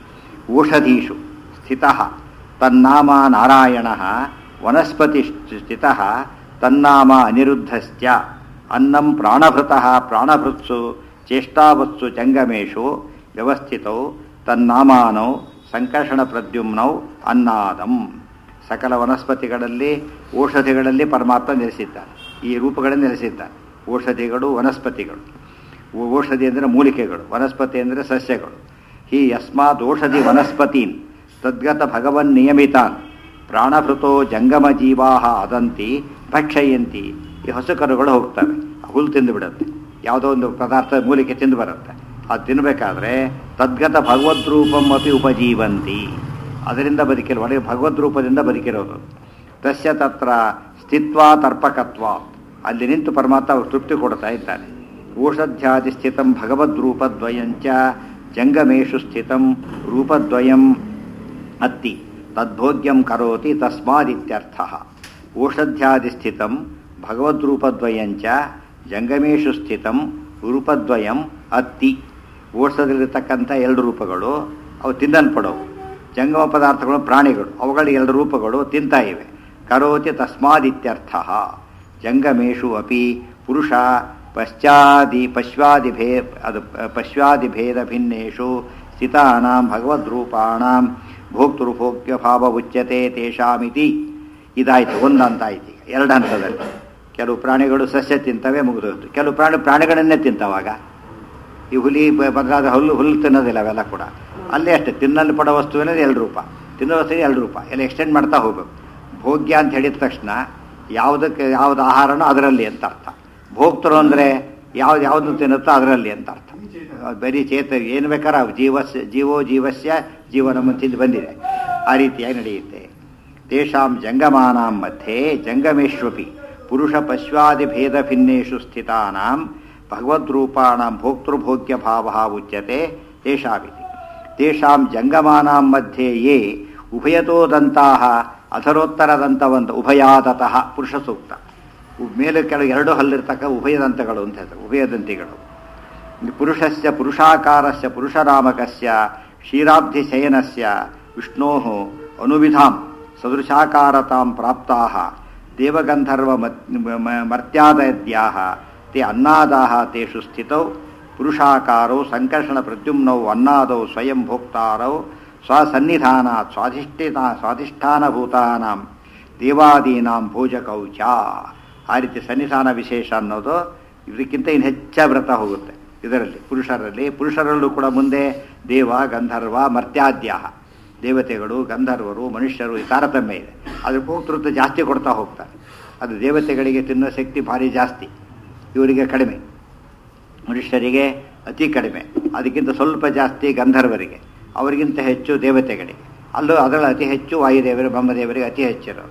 ಓಷಧೀಷು ಸ್ಥಿತಃ ತನ್ನಾಮ ನಾರಾಯಣ ವನಸ್ಪತಿ ಸ್ಥಿತ ತನ್ನಾಮ ಅನಿರುದ್ಧಶ್ಚ ಅನ್ನಂ ಪ್ರಾಣಭೃತಃ ಪ್ರಾಣಭೃತ್ಸು ಚೇಷ್ಟಾವತ್ಸು ಜಂಗಮೇಶು ವ್ಯವಸ್ಥಿತೌ ತನ್ನಾಮಾನೌ ಸಂಕರ್ಷಣ ಪ್ರದ್ಯುಮ್ನೌ ಅನ್ನಾದಂ ಸಕಲ ವನಸ್ಪತಿಗಳಲ್ಲಿ ಔಷಧಿಗಳಲ್ಲಿ ಪರಮಾತ್ಮ ನೆಲೆಸಿದ್ದಾನೆ ಈ ರೂಪಗಳಲ್ಲಿ ನೆಲೆಸಿದ್ದಾನೆ ಔಷಧಿಗಳು ವನಸ್ಪತಿಗಳು ಓ- ಔಷಧಿ ಅಂದರೆ ಮೂಲಿಕೆಗಳು ವನಸ್ಪತಿ ಅಂದರೆ ಸಸ್ಯಗಳು ಹಿ ಯಸ್ಮಾತ್ ಔಷಧಿ ವನಸ್ಪತೀನ್ ತದ್ಗತ ಭಗವನ್ ನಿಯಮಿತಾನ್ ಪ್ರಾಣಭೃತೋ ಜಂಗಮ ಜೀವಾ ಅದಂತಿ ಭಕ್ಷಯಂತಿ ಈ ಹಸುಕರುಗಳು ಹೋಗ್ತವೆ ಹುಲ್ಲು ತಿಂದು ಬಿಡುತ್ತೆ ಯಾವುದೋ ಒಂದು ಪದಾರ್ಥ ಮೂಲಿಕೆ ತಿಂದು ಬರುತ್ತೆ ಅದು ತಿನ್ನಬೇಕಾದ್ರೆ ತದ್ಗತ ಭಗವದ್ರೂಪಂ ಅಪಿ ಉಪಜೀವಂತಿ ಅದರಿಂದ ಬದುಕಿರೋ ಒಳಗೆ ಭಗವದ್ ರೂಪದಿಂದ ಬದುಕಿರೋದು ತಸ್ಯ ತತ್ರ ಸ್ಥಿತ್ವ ತರ್ಪಕತ್ವ ಅಲ್ಲಿ ನಿಂತು ಪರಮಾತ್ಮ ಅವ್ರು ತೃಪ್ತಿ ಕೊಡ್ತಾ ಇದ್ದಾನೆ ಔಷಧ್ಯಾದಿ ಸ್ಥಿತಂ ಭಗವದ್ರೂಪದ್ವಯಂಚ ಜಂಗಮೇಶು ಸ್ಥಿತಂ ರೂಪದ್ವಯಂ ಅತ್ತಿ ತದ್ಭೋಗ್ಯಂ ಕರೋತಿ ತಸ್ಮಾದಿತ್ಯರ್ಥ ಔಷಧ್ಯಾದಿ ಸ್ಥಿತಂ ಭಗವದ್ರೂಪದ್ವಯಂಚ ಜಂಗಮೇಶು ಸ್ಥಿತಂ ರೂಪದ್ವಯಂ ಅತ್ತಿ ಓಡಿಸೋದ್ರಲ್ಲಿರ್ತಕ್ಕಂಥ ಎರಡು ರೂಪಗಳು ಅವು ತಿನ್ನಲ್ಪಡವು ಜಂಗಮ ಪದಾರ್ಥಗಳು ಪ್ರಾಣಿಗಳು ಅವುಗಳ ಎರಡು ರೂಪಗಳು ತಿಂತಾ ಇವೆ ಕರೋತಿ ತಸ್ಮಾದಿತ್ಯರ್ಥ ಜಂಗಮೇಶು ಅಪಿ ಪುರುಷ ಪಶ್ಚಾದಿ ಪಶ್ವಾದಿಭೇ ಅದು ಪಶ್ವಾದಿಭೇದ ಭಿನ್ನೇಷು ಸ್ಥಿತಾನಾಂ ಭಗವದ್ರೂಪಾಣಾಂ ಭೋಕ್ತೃಭೋಗ್ಯ ಭಾವ ಉಚ್ಯತೆ ತೇಷಾಮಿತಿ ಇದಾಯಿತು ಒಂದು ಹಂತ ಆಯ್ತು ಈಗ ಎರಡು ಹಂತದಲ್ಲಿ ಕೆಲವು ಪ್ರಾಣಿಗಳು ಸಸ್ಯ ತಿಂತವೆ ಮುಗಿದೋಯ್ತು ಕೆಲವು ಪ್ರಾಣಿ ಪ್ರಾಣಿಗಳನ್ನೇ ತಿಂತವಾಗ ಈ ಹುಲಿ ಬ- ಬದಲಾದ ಹುಲ್ಲು ಹುಲ್ಲು ತಿನ್ನೋದಿಲ್ಲ ಅವೆಲ್ಲ ಕೂಡ ಅಲ್ಲೇ ಅಷ್ಟೇ ತಿನ್ನಲು ಪಡೋ ವಸ್ತುವಿನಲ್ಲಿ ಎರಡು ರೂಪ ತಿನ್ನೋ ವಸ್ತುವಿಗೆ ಎರಡು ರೂಪ ಎಲ್ಲ ಎಕ್ಸ್ಟೆಂಡ್ ಮಾಡ್ತಾ ಹೋಗ್ಬೇಕು ಭೋಗ್ಯ ಅಂತ ಹೇಳಿದ ತಕ್ಷಣ ಯಾವುದಕ್ಕೆ ಯಾವ್ದು ಆಹಾರನೋ ಅದರಲ್ಲಿ ಅಂತ ಅರ್ಥ ಭೋಕ್ತರು ಅಂದರೆ ಯಾವ್ದು ಯಾವುದು ತಿನ್ನುತ್ತೋ ಅದರಲ್ಲಿ ಅಂತ ಅರ್ಥ ಅದು ಬರೀ ಚೇತ ಏನು ಬೇಕಾದ್ರೆ ಅವು ಜೀವಸ್ಯ ಜೀವೋ ಜೀವಸ್ಯ ಜೀವನ ತಿಂದು ಬಂದಿದೆ ಆ ರೀತಿಯಾಗಿ ನಡೆಯುತ್ತೆ ತೇಷಾಂ ಜಂಗಮಾನಾಂ ಮಧ್ಯೆ ಜಂಗಮೇಶ್ವಪಿ ಪುರುಷ ಪಶ್ವಾದಿ ಭೇದ ಭಿನ್ನೇಷು ಸ್ಥಿತಾನಾಂ ಭಗವದ್ರೂಪಾಣಾಂ ಭೋಕ್ತೃಭೋಗ್ಯ ಭಾವ ಉಚ್ಯತೆ ತೇಷಾಮಿತಿ ತೇಷಾಂ ಜಂಗಮಾನಾಂ ಮಧ್ಯೆ ಯೇ ಉಭಯತೋದಂತಹ ಅಧರೋತ್ತರದಂತವಂತ ಉಭಯಾದತಃ ಪುರುಷ ಸೂಕ್ತ ಉ- ಮೇಲೆ ಕೆಳಗೆ ಎರಡು ಹಲ್ಲಿರ್ತಕ್ಕ ಉಭಯದಂತಗಳು ಅಂತ ಹೇಳ್ತಾರೆ ಉಭಯದಂತಿಗಳು ಪುರುಷಸ್ಯ ಪುರುಷಾಕಾರಸ್ಯ ಪುರುಷರಾಮಕಸ್ಯ ಕ್ಷೀರಾಬ್ಧಿಶಯನಸ್ಯ ವಿಷ್ಣೋ ಅನುವಿಧಾಂ ಸದೃಶಾಕಾರತಾಂ ಪ್ರಾಪ್ತಾಃ ದೇವಗಂಧರ್ವ ಮರ್ತ್ಯಾದಯದ್ಯಾಹ ते अन्नादाः तेषु स्थितौ पुरुषाकारौ सङ्कर्षण प्रद्युम्नौ अन्नादौ स्वयं भोक्तारौ स्वसन्निधानात् स्वाधिष्ठिता स्वाधिष्ಠಾನಭೂತಾನಾಂ ದೇವಾದೀನಾಂ ಭೋಜಕೌ ಚ ಆ ರೀತಿ ಸನ್ನಿಧಾನ ವಿಶೇಷ ಅನ್ನೋದು ಇದಕ್ಕಿಂತ ಇನ್ನು ಹೆಚ್ಚ ವ್ರತ ಹೋಗುತ್ತೆ ಇದರಲ್ಲಿ ಪುರುಷರಲ್ಲಿ ಪುರುಷರಲ್ಲೂ ಕೂಡ ಮುಂದೆ ದೇವ ಗಂಧರ್ವ ಮರ್ತ್ಯಾದ್ಯ ದೇವತೆಗಳು ಗಂಧರ್ವರು ಮನುಷ್ಯರು ಈ ತಾರತಮ್ಯ ಇದೆ ಅದ್ರ ಭೋಕ್ತೃತ್ವ ಜಾಸ್ತಿ ಕೊಡ್ತಾ ಹೋಗ್ತಾರೆ ಅದು ದೇವತೆಗಳಿಗೆ ತಿನ್ನೋ ಶಕ್ತಿ ಭಾರಿ ಜಾಸ್ತಿ ಇವರಿಗೆ ಕಡಿಮೆ ಮನುಷ್ಯರಿಗೆ ಅತಿ ಕಡಿಮೆ ಅದಕ್ಕಿಂತ ಸ್ವಲ್ಪ ಜಾಸ್ತಿ ಗಂಧರ್ವರಿಗೆ ಅವರಿಗಿಂತ ಹೆಚ್ಚು ದೇವತೆಗಳಿಗೆ ಅಲ್ಲೂ ಅದರಲ್ಲಿ ಅತಿ ಹೆಚ್ಚು ವಾಯುದೇವರು ಬ್ರಹ್ಮದೇವರಿಗೆ ಅತಿ ಹೆಚ್ಚಿರೋದು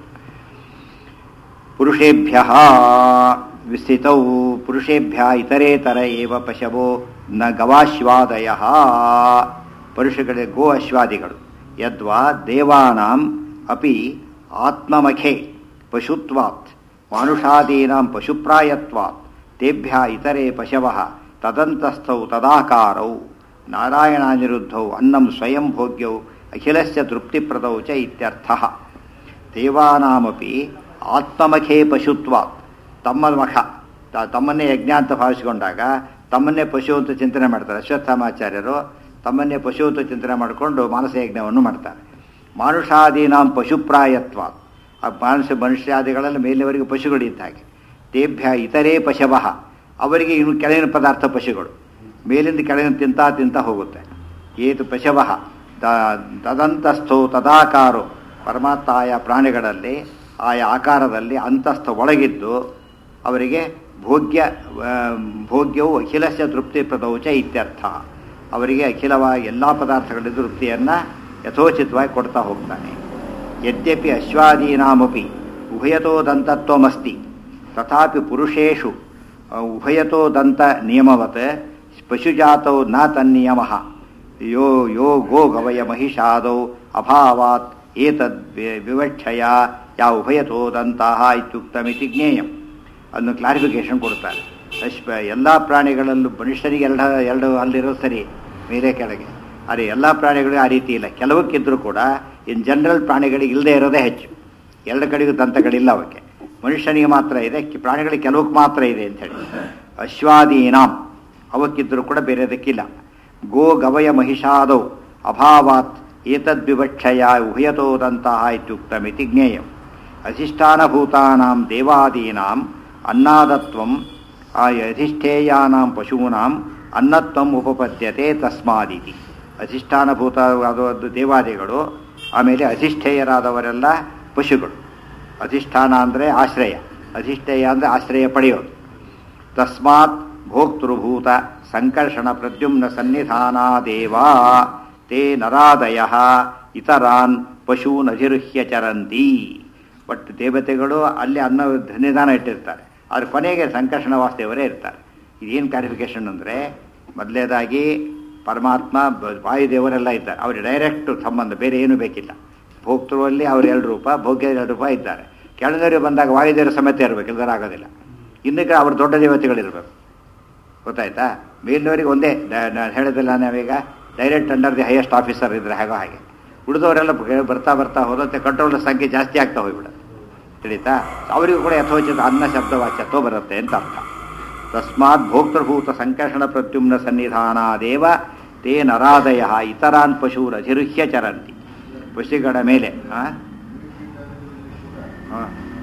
ಪುರುಷೇಭ್ಯ ವಿಸ್ಥಿತೌ ಪುರುಷೇಭ್ಯ ಇತರೇತರ ಏವ ಪಶವೋ ನ ಗವಾಶ್ವಾದಯ ಪುರುಷಗಳಿಗೆ ಗೋ ಅಶ್ವಾದಿಗಳು ಯದ್ವಾ ದೇವಾನಾಂ ಅಪಿ ಆತ್ಮಮಖೆ ಪಶುತ್ವಾತ್ ಮಾನುಷಾದೀನಾಂ ಪಶುಪ್ರಾಯತ್ವಾತ್ ತೇಭ್ಯ ಇತರೆ ಪಶವಃ ತದಂತಸ್ಥೌ ತದಾಕಾರೌ ನಾರಾಯಣಾನಿರುದ್ಧೌ ಅನ್ನಂ ಸ್ವಯಂ ಭೋಗ್ಯೌ ಅಖಿಲಸ್ಯ ತೃಪ್ತಿಪ್ರದೌ ಚ ಇತ್ಯರ್ಥಃ ದೇವಾನಾಮಪಿ ಆತ್ಮಮಖೇ ಪಶುತ್ವ ತಮ್ಮ ಮಖ ತ- ತಮ್ಮನ್ನೇ ಯಜ್ಞ ಅಂತ ಭಾವಿಸಿಕೊಂಡಾಗ ತಮ್ಮನ್ನೇ ಪಶು ಅಂತ ಚಿಂತನೆ ಮಾಡ್ತಾರೆ ಅಶ್ವತ್ಥಾಮಾಚಾರ್ಯರು ತಮ್ಮನ್ನೇ ಪಶು ಅಂತ ಚಿಂತನೆ ಮಾಡಿಕೊಂಡು ಮಾನಸ ಯಜ್ಞವನ್ನು ಮಾಡ್ತಾರೆ ಮಾನುಷಾದೀನಾಂ ಪಶುಪ್ರಾಯತ್ವ ಆ ಮಾನುಷ ಮನುಷ್ಯಾದಿಗಳಲ್ಲಿ ಮೇಲಿನವರಿಗೆ ಪಶುಗಳಿದ್ದ ಹಾಗೆ ತೇಭ್ಯ ಇತರೇ ಪಶವಃ ಅವರಿಗೆ ಇನ್ನು ಕೆಳಗಿನ ಪದಾರ್ಥ ಪಶುಗಳು ಮೇಲಿಂದ ಕೆಳಗಿನ ತಿಂತ ತಿಂತ ಹೋಗುತ್ತೆ ಏತು ಪಶವಃ ತ- ತದಂತಸ್ಥೋ ತದಾಕಾರೋ ಪರಮಾತ್ಮ ಆಯಾ ಪ್ರಾಣಿಗಳಲ್ಲಿ ಆಯಾ ಆಕಾರದಲ್ಲಿ ಅಂತಸ್ಥ ಒಳಗಿದ್ದು ಅವರಿಗೆ ಭೋಗ್ಯ ಆ, ಭೋಗ್ಯವು ಅಖಿಲಸ್ಯ ತೃಪ್ತಿ ಪ್ರದೌಚ ಇತ್ಯರ್ಥ ಅವರಿಗೆ ಅಖಿಲವಾಗಿ ಎಲ್ಲ ಪದಾರ್ಥಗಳ ತೃಪ್ತಿಯನ್ನು ಯಥೋಚಿತವಾಗಿ ಕೊಡ್ತಾ ಹೋಗ್ತಾನೆ ಯದ್ಯಪಿ ಅಶ್ವಾದೀನಾಮಪಿ ಉಭಯತೋ ದಂತತ್ವಮಸ್ತಿ ತಥಾಪಿ ಪುರುಷೇಷು ಆ, ಉಭಯತೋ ದಂತ ನಿಯಮವತ್ ಪಶುಜಾತೌ ನ ತನ್ನಿಯಮ ಯೋ ಯೋ ಗೋ ಗವಯ ಮಹಿಷಾದೌ ಅಭಾವಾತ್ ಏತದ್ ವಿ- ವಿವಕ್ಷಯ ಯಾ ಉಭಯತೋ ದಂತಹ ಇತ್ಯುಕ್ತಮಿತಿ ಜ್ಞೇಯಂ ಅದನ್ನು ಕ್ಲಾರಿಫಿಕೇಶನ್ ಕೊಡ್ತಾರೆ ಅಶ್ವ ಎಲ್ಲ ಪ್ರಾಣಿಗಳಲ್ಲೂ ಮನುಷ್ಯರಿಗೆ ಎರಡು ಎರಡು ಅಲ್ಲಿರೋ ಸರಿ ಮೇಲೆ ಕೆಳಗೆ ಆದರೆ ಎಲ್ಲ ಪ್ರಾಣಿಗಳು ಆ ರೀತಿ ಇಲ್ಲ ಕೆಲವಕ್ಕಿದ್ರೂ ಕೂಡ ಇನ್ ಜನರಲ್ ಪ್ರಾಣಿಗಳಿಗೆ ಇಲ್ಲದೆ ಇರೋದೇ ಹೆಚ್ಚು ಎರಡು ಕಡೆಗೂ ದಂತಗಳಿಲ್ಲ ಅವಕ್ಕೆ ಮನುಷ್ಯನಿಗೆ ಮಾತ್ರ ಇದೆ ಕಿ- ಪ್ರಾಣಿಗಳಿಗೆ ಕೆಲವಕ್ಕೆ ಮಾತ್ರ ಇದೆ ಅಂತ ಹೇಳಿ ಅಶ್ವಾದೀನಾಂ ಅವಕ್ಕಿದ್ರೂ ಕೂಡ ಬೇರೆದಕ್ಕಿಲ್ಲ ಗೋ ಗವಯ ಮಹಿಷಾದೌ ಅಭಾವಾತ್ ಏತದ್ವಿವಕ್ಷಯ ಉಭಯತೋದಂತಹ ಇತ್ಯುಕ್ತಮಿತಿ ಜ್ಞೇಯಂ ಅಧಿಷ್ಠಾನಭೂತಾನಾಂ ದೇವಾದೀನಾಂ ಅನ್ನದಾತ್ವಂ ಆ ಅಧಿಷ್ಠೇಯಾನಾಂ ಪಶೂನಾಂ ಅನ್ನತ್ವಂ ಉಪಪದ್ಯತೆ ತಸ್ಮಾದಿತಿ ಅಧಿಷ್ಠಾನಭೂತವಾದ ದೇವಾದಿಗಳು ಆಮೇಲೆ ಅಧಿಷ್ಠೇಯರಾದವರೆಲ್ಲ ಪಶುಗಳು ಅಧಿಷ್ಠಾನ ಅಂದರೆ ಆಶ್ರಯ ಅಧಿಷ್ಠೇಯ ಅಂದರೆ ಆಶ್ರಯ ಪಡೆಯೋದು ತಸ್ಮಾತ್ ಭೋಕ್ತೃಭೂತ ಸಂಕರ್ಷಣ ಪ್ರದ್ಯುಮ್ನ ಸನ್ನಿಧಾನಾದೇವ ತೇ ನರಾದಯ ಇತರಾನ್ ಪಶೂನ್ ಅಧಿರುಹ್ಯ ಚರಂತಿ ಬಟ್ ದೇವತೆಗಳು ಅಲ್ಲಿ ಅನ್ನ ಸನ್ನಿಧಾನ ಇಟ್ಟಿರ್ತಾರೆ ಆದ್ರೆ ಕೊನೆಗೆ ಸಂಕರ್ಷಣ ವಾಸ್ತೇವರೇ ಇರ್ತಾರೆ ಇದೇನು ಕ್ಲಾರಿಫಿಕೇಶನ್ ಅಂದರೆ ಮೊದಲೇದಾಗಿ ಪರಮಾತ್ಮ ಬ- ವಾಯುದೇವರೆಲ್ಲ ಇದ್ದಾರೆ ಅವ್ರಿಗೆ ಡೈರೆಕ್ಟ್ ಸಂಬಂಧ ಬೇರೆ ಏನೂ ಬೇಕಿಲ್ಲ ಭೋಕ್ತೃವಲ್ಲಿ ಅವ್ರು ಎರಡು ರೂಪ ಭೋಗ್ಯ ಎರಡು ರೂಪ ಇದ್ದಾರೆ ಕೆಳಗಡೆ ಬಂದಾಗ ವಾಯುದೇವರ ಸಮೇತ ಇರಬೇಕು ಇಲ್ದಾರ ಆಗೋದಿಲ್ಲ ಇನ್ನಕ್ಕೆ ಅವ್ರ ದೊಡ್ಡ ದೇವತೆಗಳಿರ್ಬೇಕು ಗೊತ್ತಾಯ್ತಾ ಮೇಲಿನವರಿಗೆ ಒಂದೇ ಡ- ನಾನು ಹೇಳಿದಿಲ್ಲ ನಾವೀಗ direct under the highest officer ಇದ್ರೆ ಹಾಗೋ ಹಾಗೆ ಉಳಿದವರೆಲ್ಲ ಬ- ಬರ್ತಾ ಬರ್ತಾ ಹೋದಂತೆ ಕಂಟ್ರೋಲ್ ಸಂಖ್ಯೆ ಜಾಸ್ತಿ ಆಗ್ತಾ ಹೋಗ್ಬಿಡುತ್ತೆ ತಿಳಿತಾ ಅವರಿಗೂ ಕೂಡ ಯಥೋಚಿತ ಅನ್ನ ಶಬ್ದವಾಚ್ಯತ್ವ ಬರುತ್ತೆ ಅಂತ ಅರ್ಥ ತಸ್ಮಾತ್ ಭೋಕ್ತೃಭೂತ ಸಂಕರ್ಷಣ ಪ್ರದ್ಯುಮ್ನ ಸನ್ನಿಧಾನಾದೇವ ತೇ ನರಾದಯ ಇತರಾನ್ ಪಶೂರ ಅಧಿರುಹ್ಯ ಚರಂತಿ ಪಶುಗಳ ಮೇಲೆ ಆ? ಆ.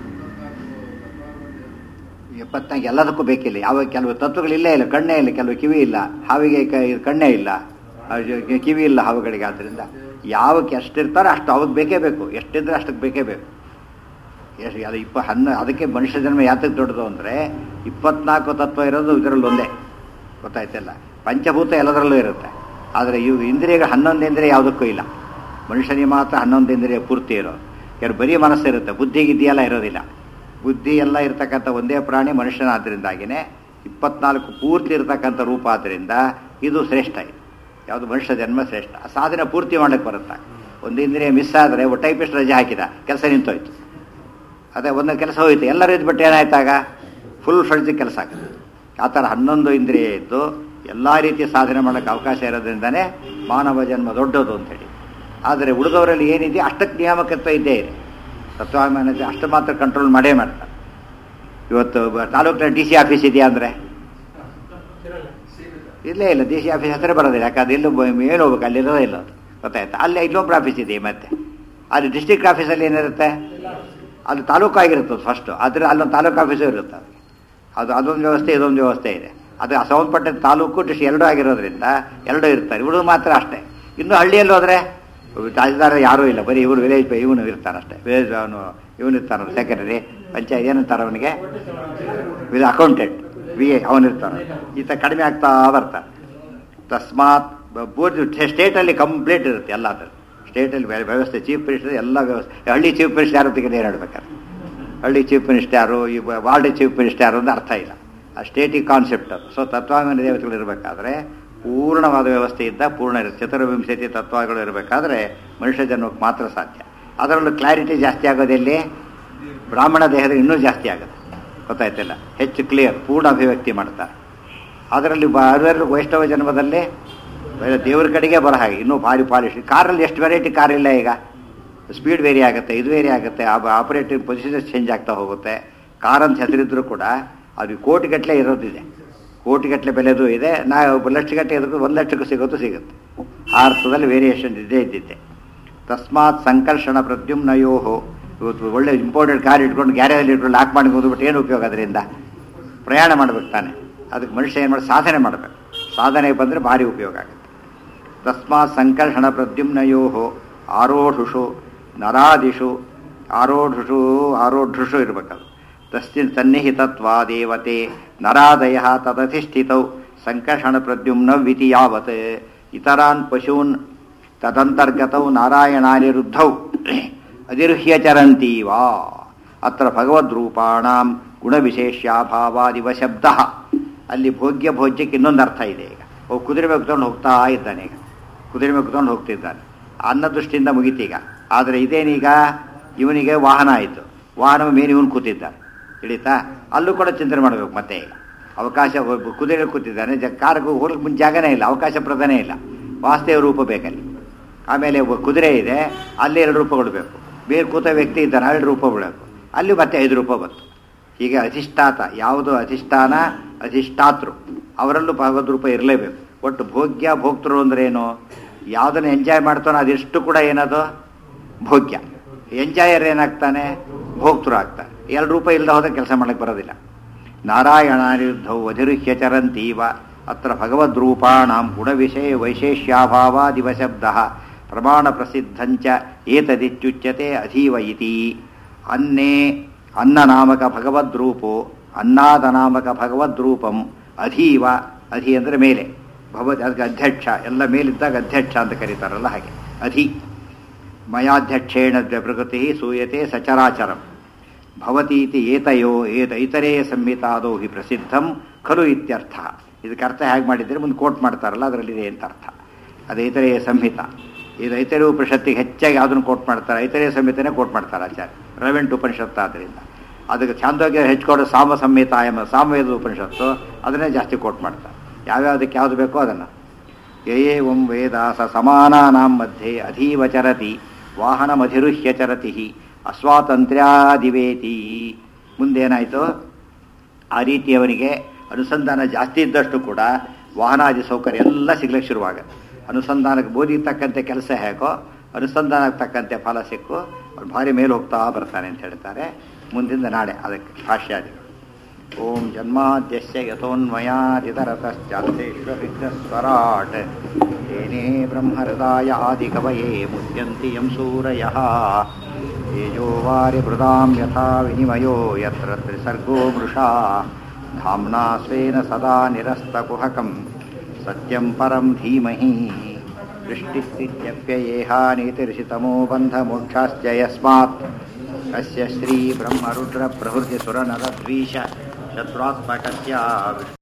ಎಪ್ಪತ್ನಾಲ್ಕು ಎಲ್ಲದಕ್ಕೂ ಬೇಕಿಲ್ಲ ಯಾವ ಕೆಲವು ತತ್ವಗಳಿಲ್ಲೇ ಇಲ್ಲ ಕಣ್ಣೇ ಇಲ್ಲ ಕೆಲವು ಕಿವಿ ಇಲ್ಲ ಹಾವಿಗೆ ಕ- ಇದು ಕಣ್ಣೇ ಇಲ್ಲ ಅದು ಕಿವಿ ಇಲ್ಲ ಹಾವುಗಳಿಗೆ ಆದ್ದರಿಂದ ಯಾವಕ್ಕೆ ಎಷ್ಟಿರ್ತಾರೋ ಅಷ್ಟು ಅವಾಗ ಬೇಕೇ ಬೇಕು ಎಷ್ಟಿದ್ರೆ ಅಷ್ಟಕ್ಕೆ ಬೇಕೇ ಬೇಕು ಎಷ್ಟು ಅದು ಇಪ್ಪ ಹನ್ನ ಅದಕ್ಕೆ ಮನುಷ್ಯ ಜನ್ಮ ಯಾತಕ್ಕೆ ದೊಡ್ಡದು ಅಂದರೆ ಇಪ್ಪತ್ನಾಲ್ಕು ತತ್ವ ಇರೋದು ಇದರಲ್ಲಿ ಒಂದೇ ಗೊತ್ತಾಯ್ತಲ್ಲ ಪಂಚಭೂತ ಎಲ್ಲದರಲ್ಲೂ ಇರುತ್ತೆ ಆದರೆ ಇವು ಇಂದ್ರಿಯಗಳು ಹನ್ನೊಂದು ಇಂದ್ರಿಯ ಯಾವುದಕ್ಕೂ ಇಲ್ಲ ಮನುಷ್ಯನಿಗೆ ಮಾತ್ರ ಹನ್ನೊಂದು ಇಂದ್ರಿಯ ಪೂರ್ತಿ ಇರೋದು ಯಾರು ಬರೀ ಮನಸ್ಸಿರುತ್ತೆ ಬುದ್ಧಿ ಗಿದ್ದಿಯೆಲ್ಲ ಇರೋದಿಲ್ಲ ಬುದ್ಧಿ ಎಲ್ಲ ಇರ್ತಕ್ಕಂಥ ಒಂದೇ ಪ್ರಾಣಿ ಮನುಷ್ಯನಾದ್ದರಿಂದಾಗಿನೇ ಇಪ್ಪತ್ನಾಲ್ಕು ಪೂರ್ತಿ ಇರತಕ್ಕಂಥ ರೂಪ ಆದ್ದರಿಂದ ಇದು ಶ್ರೇಷ್ಠ ಇದು ಯಾವುದು ಮನುಷ್ಯ ಜನ್ಮ ಶ್ರೇಷ್ಠ ಆ ಸಾಧನೆ ಪೂರ್ತಿ ಮಾಡಕ್ಕೆ ಬರುತ್ತೆ ಒಂದು ಇಂದ್ರಿಯ ಮಿಸ್ ಆದರೆ ಟೈಪಿಸ್ಟ್ ರಜೆ ಹಾಕಿದ ಕೆಲಸ ನಿಂತೋಯ್ತು ಅದೇ ಒಂದು ಕೆಲಸ ಹೋಯ್ತು ಎಲ್ಲರೂ ಇದ್ಬಿಟ್ಟು ಏನಾಯ್ತಾಗ ಫುಲ್ ಫ್ರೆಡ್ಜ್ ಕೆಲಸ ಆಗುತ್ತೆ ಆ ಥರ ಹನ್ನೊಂದು ಇಂದ್ರಿಯ ಇದ್ದು ಎಲ್ಲ ರೀತಿಯ ಸಾಧನೆ ಮಾಡೋಕ್ಕೆ ಅವಕಾಶ ಇರೋದ್ರಿಂದನೇ ಮಾನವ ಜನ್ಮ ದೊಡ್ಡದು ಅಂತೇಳಿ ಆದರೆ ಉಳಿದವರಲ್ಲಿ ಏನಿದೆ ಅಷ್ಟಕ್ಕೆ ನಿಯಾಮಕತ್ವ ಇದ್ದೇ ಇದೆ ತತ್ವಾಭಿಮಾನ ಅಷ್ಟು ಮಾತ್ರ ಕಂಟ್ರೋಲ್ ಮಾಡೇ ಮಾಡ್ತಾರೆ ಇವತ್ತು ಬ- ತಾಲೂಕಿನ ಡಿ ಸಿ ಆಫೀಸ್ ಇದೆಯಾ ಅಂದರೆ ಇಲ್ಲೇ ಇಲ್ಲ ಡಿ ಸಿ ಆಫೀಸ್ ಹತ್ರ ಬರೋದಿಲ್ಲ ಯಾಕಂದ್ರೆ ಎಲ್ಲೂ ಏನು ಹೋಗ್ಬೇಕು ಅಲ್ಲಿರೋದೇ ಇಲ್ಲ ಅದು ಗೊತ್ತಾಯ್ತಾ ಅಲ್ಲಿ ಇನ್ನೊಬ್ಬರು ಆಫೀಸ್ ಇದೆ ಮತ್ತೆ ಅಲ್ಲಿ ಡಿಸ್ಟ್ರಿಕ್ಟ್ ಆಫೀಸಲ್ಲಿ ಏನಿರುತ್ತೆ ಅದು ತಾಲೂಕು ಆಗಿರುತ್ತೆ ಫಸ್ಟು ಆದರೆ ಅಲ್ಲೊಂದು ತಾಲೂಕು ಆಫೀಸು ಇರುತ್ತೆ ಅದು ಅದು ಅದೊಂದು ವ್ಯವಸ್ಥೆ ಇದೊಂದು ವ್ಯವಸ್ಥೆ ಇದೆ ಅದು ಸಂಬಂಧಪಟ್ಟ ತಾಲೂಕು ಡಿಸ್ಟ್ರಿಕ್ಟ್ ಎರಡೂ ಆಗಿರೋದ್ರಿಂದ ಎರಡೂ ಇರ್ತಾರೆ ಇವಳು ಮಾತ್ರ ಅಷ್ಟೇ ಇನ್ನು ಹಳ್ಳಿಯಲ್ಲಿ ಹೋದರೆ ತಹಸೀಲ್ದಾರ್ ಯಾರೂ ಇಲ್ಲ ಬರೀ ಇವರು ವಿಲೇಜ್ ಇವನು ಇರ್ತಾನಷ್ಟೇ ವಿಲೇಜ್ ಅವನು ಇವನು ಇರ್ತಾನಲ್ಲ ಸೆಕ್ರೆಟರಿ ಪಂಚಾಯತ್ ಏನಂತಾರೆ ಅವನಿಗೆ ವಿತ್ ಅಕೌಂಟೆಂಟ್ ವಿ ಎ ಅವನಿರ್ತಾನೆ ಈತ ಕಡಿಮೆ ಆಗ್ತಾ ಬರ್ತಾನೆ ತಸ್ಮಾತ್ ಬ- ಪೂರ್ತಿ ಸ್ಟೇಟಲ್ಲಿ ಕಂಪ್ಲೀಟ್ ಇರುತ್ತೆ ಎಲ್ಲ ಅದ್ರಲ್ಲಿ ಸ್ಟೇಟಲ್ಲಿ ವ್ಯ- ವ್ಯವಸ್ಥೆ ಚೀಫ್ ಮಿನಿಸ್ಟರ್ ಎಲ್ಲ ವ್ಯವಸ್ಥೆ ಹಳ್ಳಿ ಚೀಫ್ ಮಿನಿಸ್ಟರ್ ಯಾರು ಅಂತ ಏನು ಹೇಳ್ಬೇಕಾದ್ರೆ ಹಳ್ಳಿ ಚೀಫ್ ಮಿನಿಸ್ಟರ್ ಯಾರು ಈ ವಾರ್ಡ್ ಚೀಫ್ ಮಿನಿಸ್ಟರ್ ಯಾರು ಅಂತ ಅರ್ಥ ಇಲ್ಲ ಆ ಸ್ಟೇಟಿಗೆ ಕಾನ್ಸೆಪ್ಟ್ ಅದು ಸೊ ತತ್ವಾಂಗನ ದೇವತೆಗಳು ಇರಬೇಕಾದ್ರೆ ಪೂರ್ಣವಾದ ವ್ಯವಸ್ಥೆ ಇದ್ದ ಪೂರ್ಣ ಇರುತ್ತೆ ಚತುರ್ವಿಂಶತಿ ತತ್ವಗಳು ಇರಬೇಕಾದ್ರೆ ಮನುಷ್ಯ ಜನ್ಮಕ್ಕೆ ಮಾತ್ರ ಸಾಧ್ಯ ಅದರಲ್ಲೂ ಕ್ಲಾರಿಟಿ ಜಾಸ್ತಿ ಆಗೋದೆಲ್ಲಿ ಬ್ರಾಹ್ಮಣ ದೇಹದಲ್ಲಿ ಇನ್ನೂ ಜಾಸ್ತಿ ಆಗುತ್ತೆ ಗೊತ್ತಾಯ್ತಿಲ್ಲ ಹೆಚ್ಚು ಕ್ಲಿಯರ್ ಪೂರ್ಣ ಅಭಿವ್ಯಕ್ತಿ ಮಾಡ್ತಾರೆ ಅದರಲ್ಲಿ ಬ ಅದರಲ್ಲಿ ವೈಷ್ಣವ ಜನ್ಮದಲ್ಲಿ ಬೇರೆ ದೇವ್ರ ಕಡೆಗೆ ಬರೋ ಹಾಗೆ ಇನ್ನೂ ಭಾರಿ ಪಾಲಿಶ್ ಕಾರಲ್ಲಿ ಎಷ್ಟು ವೆರೈಟಿ ಕಾರ್ ಇಲ್ಲ ಈಗ ಸ್ಪೀಡ್ ವೇರಿ ಆಗುತ್ತೆ ಇದು ವೇರಿ ಆಗುತ್ತೆ ಆಪರೇಟಿವ್ ಪೊಸಿಷನ್ ಚೇಂಜ್ ಆಗ್ತಾ ಹೋಗುತ್ತೆ ಕಾರ್ ಅಂತ ಹೆಸರಿದ್ರು ಕೂಡ ಅದು ಕೋಟಿಗಟ್ಟಲೆ ಇರೋದಿದೆ ಕೋಟಿಗಟ್ಟಲೆ ಬೆಲೆದು ಇದೆ ನಾವು ಲಕ್ಷಗಟ್ಟಲೆ ಇದ್ರೂ ಒಂದು ಲಕ್ಷಕ್ಕೂ ಸಿಗೋದು ಸಿಗುತ್ತೆ ಆ ಅರ್ಥದಲ್ಲಿ ವೇರಿಯೇಷನ್ ಇದ್ದೇ ಇದ್ದಿದ್ದೆ ತಸ್ಮಾತ್ ಸಂಕರ್ಷಣ ಪ್ರದ್ಯುಮ್ನಯೋ ಇವತ್ತು ಒಳ್ಳೆ ಇಂಪೋರ್ಟೆಡ್ ಕಾರ್ ಇಟ್ಕೊಂಡು ಗ್ಯಾರೇಜಲ್ಲಿ ಇಟ್ಕೊಂಡು ಲಾಕ್ ಮಾಡಿ ಹೋದ್ಬಿಟ್ಟು ಏನು ಉಪಯೋಗ ಅದರಿಂದ ಪ್ರಯಾಣ ಮಾಡ್ಬೇಕು ತಾನೆ ಅದಕ್ಕೆ ಮನುಷ್ಯ ಏನು ಮಾಡಿ ಸಾಧನೆ ಮಾಡಬೇಕು ಸಾಧನೆ ಬಂದರೆ ಭಾರಿ ಉಪಯೋಗ ಆಗುತ್ತೆ ತಸ್ಮಾತ್ ಸಂಕರ್ಷಣ ಪ್ರದ್ಯುಮ್ನಯೋ ಆರೋಢುಷು ನರಾದಿಷು ಆರೋಢುಷು ಆರೋಢುಷು ಇರಬೇಕದು ತಸ್ಮಿನ್ ಸನ್ನಿಹಿತತ್ವಾ ದೇವತೆ ನರಾದಯ ತದಧಿಷ್ಠಿತೌ ಸಂಕರ್ಷಣ ಪ್ರದ್ಯುಮ್ನ ವಿತಿ ಯಾವತ್ ಇತರಾನ್ ಪಶೂನ್ ತದಂತರ್ಗತೌ ನಾರಾಯಣಾನಿರುದ್ಧೌ ಅಧಿರುಹ್ಯಚರಂತಿ ವಾ ಅತ್ರ ಭಗವದ್ರೂಪಾಣಾಂ ಗುಣವಿಶೇಷ್ಯಾಭಾವಾದಿವ ಶಬ್ದ ಅಲ್ಲಿ ಭೋಗ್ಯ ಭೋಜ್ಯಕ್ಕೆ ಇನ್ನೊಂದು ಅರ್ಥ ಇದೆ ಈಗ ಅವು ಕುದುರೆ ಮೇಲೆ ಕುತ್ಕೊಂಡು ಹೋಗ್ತಾ ಇದ್ದಾನೆ ಈಗ ಕುದುರೆ ಮೇಲೆ ಕುತ್ಕೊಂಡು ಹೋಗ್ತಿದ್ದಾನೆ ಅನ್ನ ದೃಷ್ಟಿಯಿಂದ ಮುಗಿತೀಗ ಆದರೆ ಇದೇನೀಗ ಇವನಿಗೆ ವಾಹನ ಆಯಿತು ವಾಹನ ಮೇಲೆ ಇವನು ಕೂತಿದ್ದಾನೆ ಹಿಡಿತಾ ಅಲ್ಲೂ ಕೂಡ ಚಿಂತನೆ ಮಾಡಬೇಕು ಮತ್ತೆ ಈಗ ಅವಕಾಶ ಒಬ್ಬ ಕುದುರೆ ಕೂತಿದ್ದಾನೆ ಜ ಕಾರ್ಗೂ ಹೋಗ್ಲಿಕ್ಕೆ ಮುಂಚೆ ಜಾಗನೇ ಇಲ್ಲ ಅವಕಾಶ ಪ್ರಧಾನೇ ಇಲ್ಲ ವಾಸ್ತವ ರೂಪ ಬೇಕಲ್ಲಿ ಆಮೇಲೆ ಒಬ್ಬ ಕುದುರೆ ಇದೆ ಅಲ್ಲಿ ಎರಡು ರೂಪಗಳು ಬೇಕು ಬೇರೆ ಕೂತ ವ್ಯಕ್ತಿ ಇದ್ದಾನೆ ಎರಡು ರೂಪ ಬಿಡಬೇಕು ಅಲ್ಲಿ ಮತ್ತೆ ಐದು ರೂಪ ಬಂತು ಹೀಗೆ ಅಧಿಷ್ಠಾತ ಯಾವುದು ಅಧಿಷ್ಠಾನ ಅಧಿಷ್ಠಾತೃ ಅವರಲ್ಲೂ ಭಗವದ್ ರೂಪ ಇರಲೇಬೇಕು ಒಟ್ಟು ಭೋಗ್ಯ ಭೋಕ್ತೃ ಅಂದ್ರೆ ಏನು ಯಾವುದನ್ನು ಎಂಜಾಯ್ ಮಾಡ್ತಾನೋ ಅದೆಷ್ಟು ಕೂಡ ಏನದು ಭೋಗ್ಯ ಎಂಜಾಯರ್ ಏನಾಗ್ತಾನೆ ಭೋಕ್ತೃ ಆಗ್ತಾನೆ ಎರಡು ರೂಪ ಇಲ್ಲದ ಹೋದ ಕೆಲಸ ಮಾಡಕ್ಕೆ ಬರೋದಿಲ್ಲ ನಾರಾಯಣಾನಿರುದ್ಧವು ಅಧಿರುಹ್ಯಚರಂತೀವ ಅತ್ರ ಭಗವದ್ರೂಪಾಣಾಂ ಗುಣವಿಷಯ ವೈಶೇಷ್ಯಾಭಾವಾದಿವ ಶಬ್ದ ಪ್ರಮಾಣ ಪ್ರಸಿದ್ಧಂಚ ಏತದಿತ್ಯುಚ್ಯತೆ ಅಧೀವ ಇತಿ ಅನ್ನೇ ಅನ್ನನಾಮಕ ಭಗವದ್ರೂಪೋ ಅನ್ನಾದನಾಮಕ ಭಗವದ್ರೂಪಂ ಅಧೀವ ಅಧಿ ಅಂದರೆ ಮೇಲೆ ಭಗವದ್ ಅದಕ್ಕೆ ಅಧ್ಯಕ್ಷ ಎಲ್ಲ ಮೇಲಿದ್ದಾಗ ಅಧ್ಯಕ್ಷ ಅಂತ ಕರೀತಾರಲ್ಲ ಹಾಗೆ ಅಧಿ ಮಯಾಧ್ಯಕ್ಷೇಣ ಪ್ರಕೃತಿ ಸೂಯತೆ ಸಚರಾಚರಂ ಭವತೀತಿ ಏತಯೋ ಏತ ಇತರೇ ಸಂಹಿತಾದೋ ಹಿ ಪ್ರಸಿದ್ಧಂ ಖಲು ಇತ್ಯರ್ಥ ಇದಕ್ಕೆ ಅರ್ಥ ಹೇಗೆ ಮಾಡಿದರೆ ಮುಂದೆ ಕೋಟ್ ಮಾಡ್ತಾರಲ್ಲ ಅದರಲ್ಲಿದೆ ಅಂತ ಅರ್ಥ ಅದು ಇತರೆಯ ಸಂಹಿತ ಇದು ಐತರೆ ಉಪನಿಷತ್ತಿಗೆ ಹೆಚ್ಚಾಗಿ ಅದನ್ನು ಕೋಟ್ ಮಾಡ್ತಾರೆ ಐತರೆಯ ಸಂಹಿತನೇ ಕೋಟ್ ಮಾಡ್ತಾರೆ ಆಚಾರ್ಯ ರವೆಂಟ್ ಉಪನಿಷತ್ತು ಆದ್ದರಿಂದ ಅದಕ್ಕೆ ಛಾಂದೋಗ್ಯ ಹೆಚ್ಚಿಕೊಡೋ ಸಾಮ ಸಂಹಿತ ಎಂಬ ಸಾಮವೇದ ಉಪನಿಷತ್ತು ಅದನ್ನೇ ಜಾಸ್ತಿ ಕೋಟ್ ಮಾಡ್ತಾರೆ ಯಾವ್ಯಾವುದಕ್ಕೆ ಯಾವುದು ಬೇಕೋ ಅದನ್ನು ಯೇ ಓಂ ವೇದ ಸ ಸಮಾನಾನಾಂ ಮಧ್ಯೆ ಅಧೀವ ಚರತಿ ವಾಹನಮಧಿರುಹ್ಯ ಚರತಿ ಅಸ್ವಾತಂತ್ರ್ಯಾದಿವೇತಿ ಮುಂದೇನಾಯಿತು ಆ ರೀತಿ ಅವನಿಗೆ ಅನುಸಂಧಾನ ಜಾಸ್ತಿ ಇದ್ದಷ್ಟು ಕೂಡ ವಾಹನಾದಿ ಸೌಕರ್ಯ ಎಲ್ಲ ಸಿಗ್ಲಿಕ್ಕೆ ಶುರುವಾಗುತ್ತೆ ಅನುಸಂಧಾನಕ್ಕೆ ಬೋಧಿಗೆ ತಕ್ಕಂತೆ ಕೆಲಸ ಹೇಗೋ ಅನುಸಂಧಾನಕ್ಕೆ ತಕ್ಕಂತೆ ಫಲ ಸಿಕ್ಕು ಅವ್ರು ಭಾರಿ ಮೇಲೆ ಹೋಗ್ತಾ ಬರ್ತಾನೆ ಅಂತ ಹೇಳ್ತಾರೆ ಮುಂದಿಂದ ನಾಳೆ ಅದಕ್ಕೆ ಭಾಷ್ಯಾದಿಗಳು ಓಂ ಜನ್ಮಾದ್ಯಸ್ಯ ಯಥೋನ್ಮಯಾದಿತರತಶ್ಚಾರ್ಥೇಶ್ವರಾಟ್ ಏನೇ ಬ್ರಹ್ಮಹೃದಾಯ ಆದಿಕವಯೇ ಮುಚ್ಯಂತಿ ಯಂ ಸೂರಯಃ ತೇಜೋ ವಾರಿಭೃದಾಂ ಯಥಾ ವಿನಿಮಯೋ ಯತ್ರ ತ್ರಿಸರ್ಗೋ ಮೃಷಾ ಧಾಮ್ನಾ ಸ್ವೇನ ಸದಾ ನಿರಸ್ತಕುಹಕಂ ಸತ್ಯಂ ಪರಂ ಧೀಮಹಿ ದೃಷ್ಟಿಸ್ಥಿತ್ಯಪ್ಯಯೇಹಾನೀತಿರ್ಷಿತಮೋ ಬಂಧಮೋಕ್ಷಾಶ್ಚ ಯಸ್ಮಾತ್ ಅಸ್ಯ ಶ್ರೀ ಬ್ರಹ್ಮರುದ್ರ ಪ್ರಭೃತಿ ಸುರನರದ್ವೀಶ ಶತ್ರುತ್ಮಕಸ್ಯ